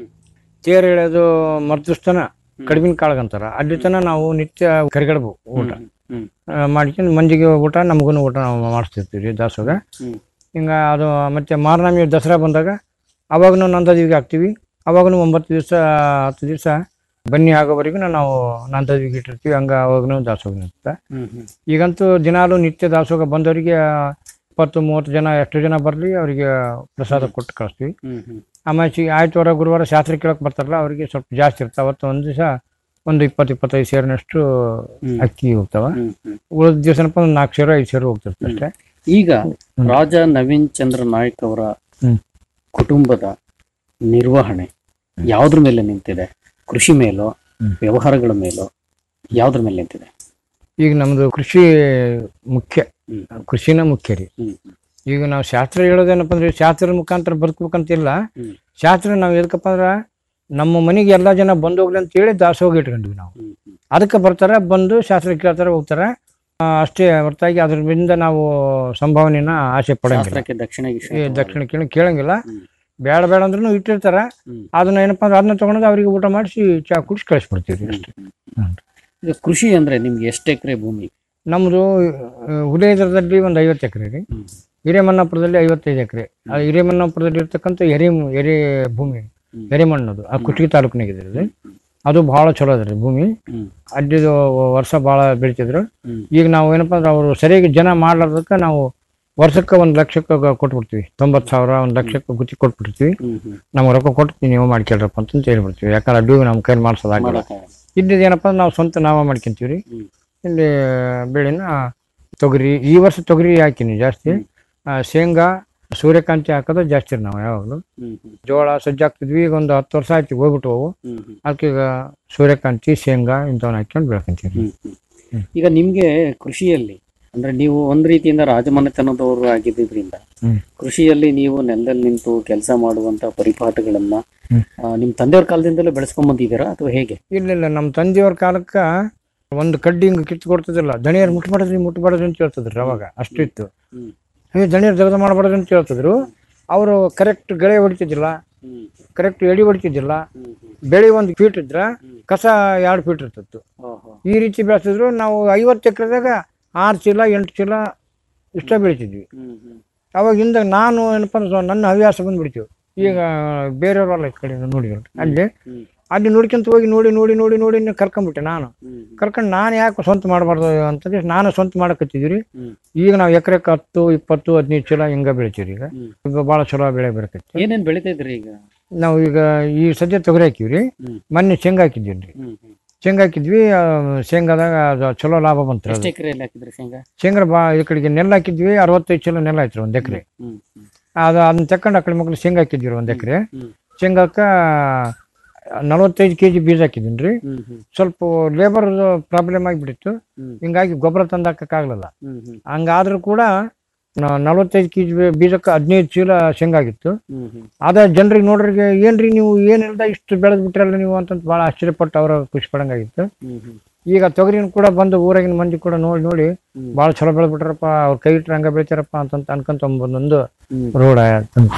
ತೇರು ಎಳೆಯೋದು ಮರ್ದಿಸ್ತನ ಕಡಿಮಿನ ಕಾಳಗಂತಾರ ಅಲ್ಲಿ ತನ ನಾವು ನಿತ್ಯ ಕರಿಗಡಬು ಊಟ ಆ, ಮಾಡ್ಕೊಂಡು ಮಂಜಿಗೆ ಊಟ ನಮಗೂ ಊಟ ನಾವು ಮಾಡಿಸ್ತಿರ್ತೀವಿ ದಾಸೋಗ ಹಿಂಗ ಅದು ಮತ್ತೆ ಮಾರನಾಮಿ ದಸರಾ ಬಂದಾಗ ಅವಾಗೂ ನಂದದೀವಿಗೆ ಹಾಕ್ತೀವಿ ಅವಾಗೂ ಒಂಬತ್ತು ದಿವಸ ಹತ್ತು ದಿವಸ ಬನ್ನಿ ಆಗೋವರೆಗೂ ನಾವು ನಂದದೀವಿಗೆ ಇಟ್ಟಿರ್ತೀವಿ ಹಂಗ ಅವಾಗೂ ದಾಸೋಗ ನಿಂತ ಈಗಂತೂ ದಿನಾಲು ನಿತ್ಯ ದಾಸೋಗ ಬಂದವರಿಗೆ ಇಪ್ಪತ್ತು ಮೂವತ್ತು ಜನ ಎಷ್ಟು ಜನ ಬರಲಿ ಅವರಿಗೆ ಪ್ರಸಾದ ಕೊಟ್ಟು ಕಳಿಸ್ತೀವಿ ಆಮೇಲೆ ಆಯ್ತವಾರ ಗುರುವಾರ ಶಾಸ್ತ್ರ ಕೇಳಕ್ ಬರ್ತಾರಲ್ಲ ಅವರಿಗೆ ಸ್ವಲ್ಪ ಜಾಸ್ತಿ ಇರ್ತಾವ ಅವತ್ತು ಒಂದು ದಿವಸ ಒಂದು ಇಪ್ಪತ್ತು ಇಪ್ಪತ್ತೈದು ಸೇರಿನಷ್ಟು ಅಕ್ಕಿ ಹೋಗ್ತಾವ ಉಳಿದ ದಿವಸನಪ್ಪ ಒಂದು ನಾಲ್ಕು ಸೇರು ಐದು ಸೇರು ಹೋಗ್ತಿರ್ತದೆ ಅಷ್ಟೇ ಈಗ ರಾಜ ನವೀನ್ ಚಂದ್ರ ನಾಯಕ್ ಅವರ ಹ್ಮ್. ಕುಟುಂಬದ ನಿರ್ವಹಣೆ ಯಾವ್ದ್ರ ಮೇಲೆ ನಿಂತಿದೆ ಕೃಷಿ ಮೇಲೋ ವ್ಯವಹಾರಗಳ ಮೇಲೋ ಯಾವ್ದ್ರ ಮೇಲೆ ನಿಂತಿದೆ ಈಗ ನಮ್ದು ಕೃಷಿ ಮುಖ್ಯ ಕೃಷಿನ ಮುಖ್ಯ ರೀ ಈಗ ನಾವು ಶಾಸ್ತ್ರ ಹೇಳೋದೇನಪ್ಪ ಅಂದ್ರೆ ಶಾಸ್ತ್ರದ ಮುಖಾಂತರ ಬದುಕ್ಬೇಕಂತಿಲ್ಲ ಶಾಸ್ತ್ರ ನಾವು ಎದಕ್ಕಪ್ಪ ಅಂದ್ರ ನಮ್ಮ ಮನೆಗೆ ಎಲ್ಲಾ ಜನ ಬಂದು ಹೋಗ್ಲಿ ಅಂತ ಹೇಳಿ ದಾಸೋಗ ಇಟ್ಕೊಂಡ್ವಿ ನಾವು ಅದಕ್ಕೆ ಬರ್ತಾರ ಬಂದು ಶಾಸ್ತ್ರ ಕೇಳ್ತಾರ ಹೋಗ್ತಾರ ಆ, ಅಷ್ಟೇ ಹೊರತಾಗಿ ಅದರಿಂದ ನಾವು ಸಂಭಾವನೆನ ಆಸೆ ಪಡಂಗಿಲ್ಲ ಶಾಸ್ತ್ರಕ್ಕೆ ದಕ್ಷಿಣ ಗಿಕ್ಷಿಣ ಈ ದಕ್ಷಿಣ ಕೇಳಿ ಕೇಳಂಗಿಲ್ಲ ಬೇಡ ಬೇಡ ಅಂದ್ರೂ ಇಟ್ಟಿರ್ತಾರ ಅದನ್ನ ಏನಪ್ಪಾ ಅಂದ್ರೆ ಅದನ್ನ ತಗೊಂಡು ಅವ್ರಿಗೆ ಊಟ ಮಾಡಿಸಿ ಚಾ ಕುಡಿಸಿ ಕಳಿಸ್ಬಿಡ್ತೀವಿ ಅಷ್ಟೇ ಈಗ ಕೃಷಿ ಅಂದ್ರೆ ನಿಮ್ಗೆ ಎಷ್ಟು ಎಕರೆ ಭೂಮಿ ನಮ್ಮದು ಹುಲಿಯದರದಲ್ಲಿ ಒಂದು ಐವತ್ತು ಎಕರೆ ರೀ ಹಿರೇಮನ್ನಾಪುರದಲ್ಲಿ ಐವತ್ತೈದು ಎಕರೆ ಆ ಹಿರೇಮನ್ನಾಪುರದಲ್ಲಿ ಇರ್ತಕ್ಕಂಥ ಎರೆ ಎರೆ ಭೂಮಿ ಎರೆಮಣ್ಣದು ಆ ಕುಷ್ಟಗಿ ತಾಲೂಕಿನಾಗಿದೆ ಅದು ಅದು ಬಹಳ ಚಲೋ ಅದ ರೀ ಭೂಮಿ ಅಲ್ಲಿದು ವರ್ಷ ಭಾಳ ಬೆಳಿತಿದ್ರು ಈಗ ನಾವು ಏನಪ್ಪಾ ಅಂದ್ರೆ ಅವರು ಸರಿಯಾಗಿ ಜನ ಮಾಡ್ಲಾರ್ದಕ್ಕೆ ನಾವು ವರ್ಷಕ್ಕೆ ಒಂದು ಲಕ್ಷಕ್ಕೆ ಗ- ಕೊಟ್ಬಿಡ್ತೀವಿ ತೊಂಬತ್ತು ಸಾವಿರ ಒಂದು ಲಕ್ಷಕ್ಕೆ ಗುತ್ತಿ ಕೊಟ್ಬಿಡ್ತೀವಿ ನಮ್ಗೆ ರೊಕ್ಕ ಕೊಟ್ಟು ನೀವು ಮಾಡ್ಕೊಳ್ರಪ್ಪ ಅಂತ ಹೇಳ್ಬಿಡ್ತೀವಿ ಯಾಕಂದ್ರೆ ಅಡ್ಡು ನಮ್ಮ ಕೈಲಿ ಮಾಡ್ಸೋದಾಗಲ್ಲ ಇಲ್ಲಿದ್ದು ಏನಪ್ಪ ಅಂದ್ರೆ ನಾವು ಸ್ವಂತ ನಾವೇ ಮಾಡ್ಕೊಂತೀವಿ ರೀ ಇಲ್ಲಿ ಬೆಳೆನ ತೊಗರಿ ಈ ವರ್ಷ ತೊಗರಿ ಹಾಕಿನಿ ಜಾಸ್ತಿ ಆ, ಶೇಂಗಾ ಸೂರ್ಯಕಾಂತಿ ಹಾಕೋದು ಜಾಸ್ತಿ ರೀ ನಾವು ಯಾವಾಗಲೂ ಜೋಳ ಸಜ್ಜೆ ಹಾಕ್ತಿದ್ವಿ ಈಗ ಒಂದು ಹತ್ತು ವರ್ಷ ಆಯ್ತು ಹೋಗ್ಬಿಟ್ಟು ಅವು ಅದಕ್ಕೆ ಈಗ ಸೂರ್ಯಕಾಂತಿ ಶೇಂಗಾ ಇಂಥವನ್ನ ಹಾಕ್ಕೊಂಡು ಬೆಳ್ಕೊಂತೀವಿ ಈಗ ನಿಮ್ಗೆ ಕೃಷಿಯಲ್ಲಿ ಅಂದ್ರೆ ನೀವು ಒಂದ್ ರೀತಿಯಿಂದ ರಾಜಮನೆತನದವರು ಆಗಿದ್ದರಿಂದ ಹ್ಮ್. ಕೃಷಿಯಲ್ಲಿ ನೀವು ನೆಲದಲ್ಲಿ ನಿಂತು ಕೆಲಸ ಮಾಡುವಂತ ಪರಿಪಾಠಗಳನ್ನ ಆ, ನಿಮ್ ತಂದೆಯವ್ರ ಕಾಲದಿಂದಲೇ ಬೆಳೆಸ್ಕೊಂಡ್ ಬಂದಿದ್ದೀರಾ ಅಥವಾ ಹೇಗೆ ಇಲ್ಲ ಇಲ್ಲ ನಮ್ಮ ತಂದೆಯವ್ರ ಕಾಲಕ್ಕೆ ಒಂದು ಕಡ್ಡಿ ಹಿಂಗೆ ಕಿತ್ತು ಕೊಡ್ತಿದ್ದಿಲ್ಲ ದಣಿಯರು ಮುಟ್ಬಾರ್ದ್ರಿ ಮುಟ್ಬಾರ್ದು ಅಂತ ಹೇಳ್ತಿದ್ರು ಅವಾಗ ಅಷ್ಟಿತ್ತು ಏ ದಣಿಯರು ಜಗದ ಮಾಡಬಾರ್ದು ಅಂತ ಹೇಳ್ತಿದ್ರು ಅವರು ಕರೆಕ್ಟ್ ಗಳೆ ಹೊಡಿತಿದ್ದಿಲ್ಲ ಕರೆಕ್ಟ್ ಎಡಿ ಹೊಡಿತಿದ್ದಿಲ್ಲ ಬೆಳೆ ಒಂದು ಫೀಟ್ ಇದ್ರ ಕಸ ಎರಡು ಫೀಟ್ ಇರ್ತಿತ್ತು ಈ ರೀತಿ ಬೆಳೆಸಿದ್ರು ನಾವು ಐವತ್ತು ಎಕರೆದಾಗ ಆರು ಚೀಲ ಎಂಟು ಚೀಲ ಇಷ್ಟ ಬೆಳಿತಿದ್ವಿ ಅವಾಗಿಂದ ನಾನು ಏನಪ್ಪ ಅಂದ್ರೆ ನನ್ನ ಹವ್ಯಾಸ ಬಂದ್ಬಿಡ್ತೀವಿ ಈಗ ಬೇರೆಯವರಲ್ಲ ಈ ಕಡೆ ನೋಡಿದ್ರು ಅಲ್ಲಿ ಅಲ್ಲಿ ನೋಡ್ಕೊಂತ ಹೋಗಿ ನೋಡಿ ನೋಡಿ ನೋಡಿ ನೋಡಿ ಕರ್ಕೊಂಡ್ಬಿಟ್ಟೆ ನಾನು ಕರ್ಕೊಂಡು ನಾನು ಯಾಕೆ ಸ್ವಂತ ಮಾಡಬಾರ್ದು ಅಂತಂದ್ರೆ ನಾನು ಸ್ವಂತ ಮಾಡಕತ್ತಿದ್ವಿ ಈಗ ನಾವು ಎಕರೆಕ್ಕೆ ಹತ್ತು ಇಪ್ಪತ್ತು ಹದಿನೈದು ಚೀಲ ಹಿಂಗ ಬೆಳಿತೀವಿ ಈಗ ಈಗ ಭಾಳ ಚಲೋ ಬೆಳೆ ಬರಕೈತಿ ಏನೇನ್ ಬೆಳಿತಾ ಇದ್ರಿ ಈಗ ನಾವು ಈಗ ಈ ಸದ್ಯ ತೊಗರಿ ಹಾಕಿವ್ರಿ ಮೊನ್ನೆ ಶೇಂಗಾ ಹಾಕಿದ್ದೀವಿ ರೀ ಶೇಂಗಾ ಹಾಕಿದ್ವಿ ಆ, ಶೇಂಗಾದಾಗ ಅದು ಚಲೋ ಲಾಭ ಬಂತು ಎಷ್ಟು ಎಕರೆಯಲ್ಲಿ ಹಾಕಿದ್ರಿ ಶೇಂಗಾ ಶೇಂಗಾ ಬಾ ಈ ಕಡೆಗೆ ನೆಲ್ ಹಾಕಿದ್ವಿ ಅರವತ್ತೈದು ಚೀಲ ನೆಲ್ ಆಯ್ತು ಒಂದು ಎಕರೆ ಹ್ಮ್ ಅದು ಅದನ್ನ ತಕೊಂಡು ಆ ಕಡೆ ಮಕ್ಕಳು ಶೇಂಗಾ ಹಾಕಿದ್ವಿ ಒಂದು ಎಕರೆ ಹ್ಮ್. ಶೇಂಗಾಕ್ಕ ನಲವತ್ತೈದು ಕೆ ಜಿ ಬೀಜ ಹಾಕಿದ್ದೀನಿ ರೀ ಹ್ಮ್ ಹ್ಮ್ ಸ್ವಲ್ಪ ಲೇಬರ್ ಪ್ರಾಬ್ಲಮ್ ಆಗಿಬಿಟ್ಟಿತ್ತು ಹ್ಮ್. ಹಿಂಗಾಗಿ ಗೊಬ್ಬರ ತಂದು ಹಾಕಕ್ಕಾಗಲಿಲ್ಲ ಹ್ಮ್ ಹ್ಮ್ ಹಂಗಾದ್ರೂ ಕೂಡ ನ- ನಲವತ್ತೈದು ಕೆ ಜಿ ಬೀಜಕ್ಕೆ ಹದಿನೈದು ಚೀಲ ಶೇಂಗಾ ಆಗಿತ್ತು ಹ್ಮ್ ಹ್ಮ್ ಅದ ಜನರಿಗೆ ನೋಡ್ರಿಗೆ ಏನ್ರಿ ನೀವು ಏನಿಲ್ದ ಇಷ್ಟು ಬೆಳೆದ್ ಬಿಟ್ರಲ್ಲ ನೀವು ಅಂತಂತ ಭಾಳ ಆಶ್ಚರ್ಯಪಟ್ಟು ಅವರ ಖುಷಿ ಪಡಂಗಾಗಿತ್ತು ಹ್ಮ್ ಹ್ಮ್ ಈಗ ತೊಗರಿನ ಕೂಡ ಬಂದು ಊರಾಗಿನ ಮಂದಿ ಕೂಡ ನೋಡಿ ನೋಡಿ ಭಾಳ ಚಲೋ ಬೆಳೆದ್ಬಿಟ್ರಪ್ಪ ಅವ್ರ ಕೈ ಇಟ್ರೆ ಹಂಗ ಬೆಳಿತಾರಪ್ಪ ಅಂತಂತ ಅನ್ಕೊಂತ ಒಂದೊಂದು ಹ್ಮ್. ರೋಡ್ ಹ್ಮ್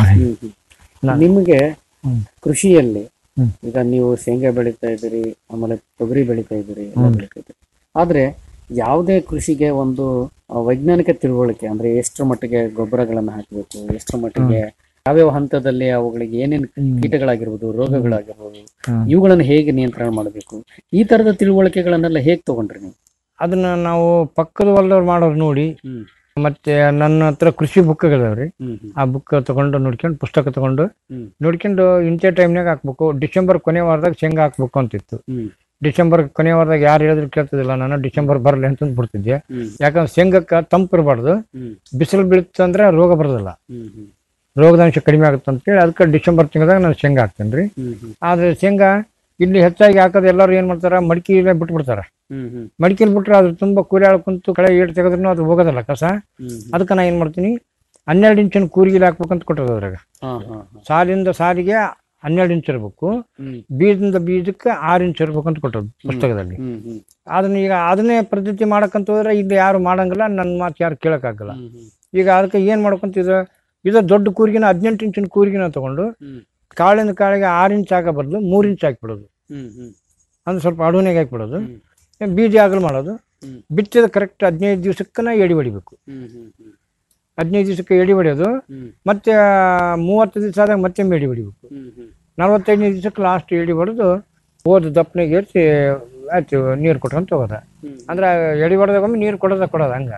ಹ್ಮ್. ನಿಮಗೆ ಕೃಷಿಯಲ್ಲಿ ಹ್ಮ್. ಈಗ ನೀವು ಶೇಂಗಾ ಬೆಳೀತಾ ಇದ್ದೀರಿ ಆಮೇಲೆ ತೊಗರಿ ಬೆಳೀತಾ ಇದ್ದೀರಿ ಎಲ್ಲ ಹ್ಮ್. ಬೆಳೀತಾ ಇದ್ದೀರಿ ಆದ್ರೆ ಯಾವುದೇ ಕೃಷಿಗೆ ಒಂದು ಆ, ವೈಜ್ಞಾನಿಕ ತಿಳುವಳಿಕೆ ಅಂದ್ರೆ ಎಷ್ಟರ ಮಟ್ಟಿಗೆ ಗೊಬ್ಬರಗಳನ್ನ ಹಾಕಬೇಕು ಎಷ್ಟರ ಮಟ್ಟಿಗೆ ಯಾವ್ಯಾವ ಹಂತದಲ್ಲಿ ಅವುಗಳಿಗೆ ಏನೇನು ಕೀಟಗಳಾಗಿರ್ಬೋದು ರೋಗಗಳಾಗಿರ್ಬೋದು ಹ್ಮ್. ಇವುಗಳನ್ನ ಹೇಗೆ ನಿಯಂತ್ರಣ ಮಾಡಬೇಕು ಈ ತರದ ತಿಳುವಳಿಕೆಗಳನ್ನೆಲ್ಲ ಹೇಗೆ ತಗೊಂಡ್ರಿ ನೀವು ಅದನ್ನ ನಾವು ಪಕ್ಕದ ಹೊಲದವ್ರು ಮಾಡೋರು ನೋಡಿ ಹ್ಮ್. ಮತ್ತೆ ನನ್ನ ಹತ್ರ ಕೃಷಿ ಬುಕ್ಗಳಿದಾವ್ರಿ ಹ್ಮ್ ಹ್ಮ್. ಆ ಬುಕ್ ತಗೊಂಡು ನೋಡ್ಕೊಂಡು ಪುಸ್ತಕ ತಗೊಂಡು ಹ್ಮ್. ನೋಡ್ಕೊಂಡು ಇಂಥ ಟೈಮ್ನಾಗ ಹಾಕ್ಬೇಕು ಡಿಸೆಂಬರ್ ಕೊನೆ ವಾರದಾಗ ಶೇಂಗಾ ಹಾಕ್ಬೇಕು ಅಂತಿತ್ತು ಹ್ಮ್. ಡಿಸೆಂಬರ್ ಕೊನೆ ವಾರದಾಗ ಯಾರು ಹೇಳಿದ್ರು ಕೇಳ್ತಿದ್ದಿಲ್ಲ ನಾನು ಡಿಸೆಂಬರ್ ಬರಲಿ ಅಂತಂದು ಬಿಡ್ತಿದ್ದೆ ಹ್ಮ್. ಯಾಕಂದ್ರೆ ಶೇಂಗಕ್ಕೆ ತಂಪು ಇರಬಾರ್ದು ಹ್ಮ್. ಬಿಸಿಲು ಬೀಳುತ್ತಂದ್ರೆ ರೋಗ ಬರೋದಿಲ್ಲ ಹ್ಮ್ ಹ್ಮ್. ರೋಗದ ಅಂಶ ಕಡಿಮೆ ಆಗುತ್ತೆ ಅಂತೇಳಿ ಅದಕ್ಕೆ ಡಿಸೆಂಬರ್ ತಿಂಗಳದಾಗ ನಾನು ಶೇಂಗಾ ಹಾಕ್ತೇನೆ ರೀ ಹ್ಮ್ ಹ್ಮ್. ಆದ್ರೆ ಶೇಂಗಾ ಇಲ್ಲಿ ಹೆಚ್ಚಾಗಿ ಹಾಕೋದು ಎಲ್ಲರೂ ಏನ್ ಮಾಡ್ತಾರ ಮಡಿಕೆಲೆ ಬಿಟ್ಬಿಡ್ತಾರ ಹ್ಮ್ ಹ್ಮ್. ಮಡಿಕೆಲಿ ಬಿಟ್ರೆ ಅದು ತುಂಬಾ ಕೂಲಿ ಕುಂತು ಕಳೆ ಏಟ್ ತೆಗೆದ್ರೂ ಅದು ಹೋಗೋದಲ್ಲ ಕಸ ಹ್ಮ್ ಹ್ಮ್. ಅದಕ್ಕೆ ನಾ ಏನ್ ಮಾಡ್ತೀನಿ ಹನ್ನೆರಡು ಇಂಚಿನ ಕೂರ್ಗಿಲಿ ಹಾಕ್ಬೇಕಂತ ಕೊಟ್ಟದ ಅದ್ರಾಗ ಹಾ ಹಾ ಹಾ. ಸಾಲಿಂದ ಸಾಲಿಗೆ ಹನ್ನೆರಡು ಇಂಚ್ ಇರಬೇಕು ಹ್ಮ್. ಬೀಜದಿಂದ ಬೀಜಕ್ಕೆ ಆರು ಇಂಚ್ ಇರ್ಬೇಕಂತ ಕೊಟ್ಟದ್ದು ಪುಸ್ತಕದಲ್ಲಿ ಹ್ಮ್ ಹ್ಮ್. ಅದನ್ನ ಈಗ ಅದನ್ನೇ ಪದ್ಧತಿ ಮಾಡಕ್ಕಂತ ಹೋದ್ರೆ ಇಲ್ಲಿ ಯಾರು ಮಾಡಂಗಿಲ್ಲ ನನ್ನ ಮಾತು ಯಾರು ಕೇಳಕ್ಕಾಗಲ್ಲ ಹ್ಮ್ ಹ್ಮ್. ಈಗ ಅದಕ್ಕೆ ಏನ್ ಮಾಡ್ಕೊಂತ ಇದು ಇದು ದೊಡ್ಡ ಕೂರ್ಗಿನ ಹದಿನೆಂಟು ಇಂಚಿನ ಕೂರ್ಗಿನ ತಗೊಂಡು ಹ್ಮ್. ಕಾಳಿಂದ ಕಾಳಿಗೆ ಆರು ಇಂಚ್ ಹಾಕೋ ಬದಲು ಮೂರು ಇಂಚ್ ಹಾಕ್ಬಿಡೋದು ಹ್ಮ್ ಹ್ಮ್. ಅಂದ್ರೆ ಸ್ವಲ್ಪ ಅಡುನೆಗೆ ಹಾಕ್ಬಿಡೋದು ಬೀಜ ಆಗಲು ಮಾಡೋದು ಹ್ಮ್. ಬಿತ್ತಿದ ಕರೆಕ್ಟ್ ಹದಿನೈದು ದಿವಸಕ್ಕನ ಎಡಿ ಹೊಡಿಬೇಕು ಹ್ಮ್ ಹ್ಮ್ ಹ್ಮ್. ಹದಿನೈದು ದಿವಸಕ್ಕೆ ಎಡಿ ಹೊಡೆಯೋದು ಹ್ಮ್. ಮತ್ತೆ ಮೂವತ್ತು ದಿವಸ ಆದಾಗ ಮತ್ತೆ ಎಡಿ ಹೊಡಿಬೇಕು ಹ್ಮ್ ಹ್ಮ್. ನಲವತ್ತೈದನೇ ದಿವಸಕ್ಕೆ ಲಾಸ್ಟ್ ಎಡಿ ಹೊಡೆದು ಹೋದ ದಪ್ಪನೆಗೆ ಏರಿಸಿ ಆಯ್ತು ನೀರು ಕೊಟ್ಕೊಂತ ಹೋಗೋದ ಅಂದ್ರೆ ಎಡಿ ಹೊಡೆದಾಗೊಮ್ಮೆ ನೀರು ಕೊಡೋದ ಕೊಡೋದ ಹಂಗ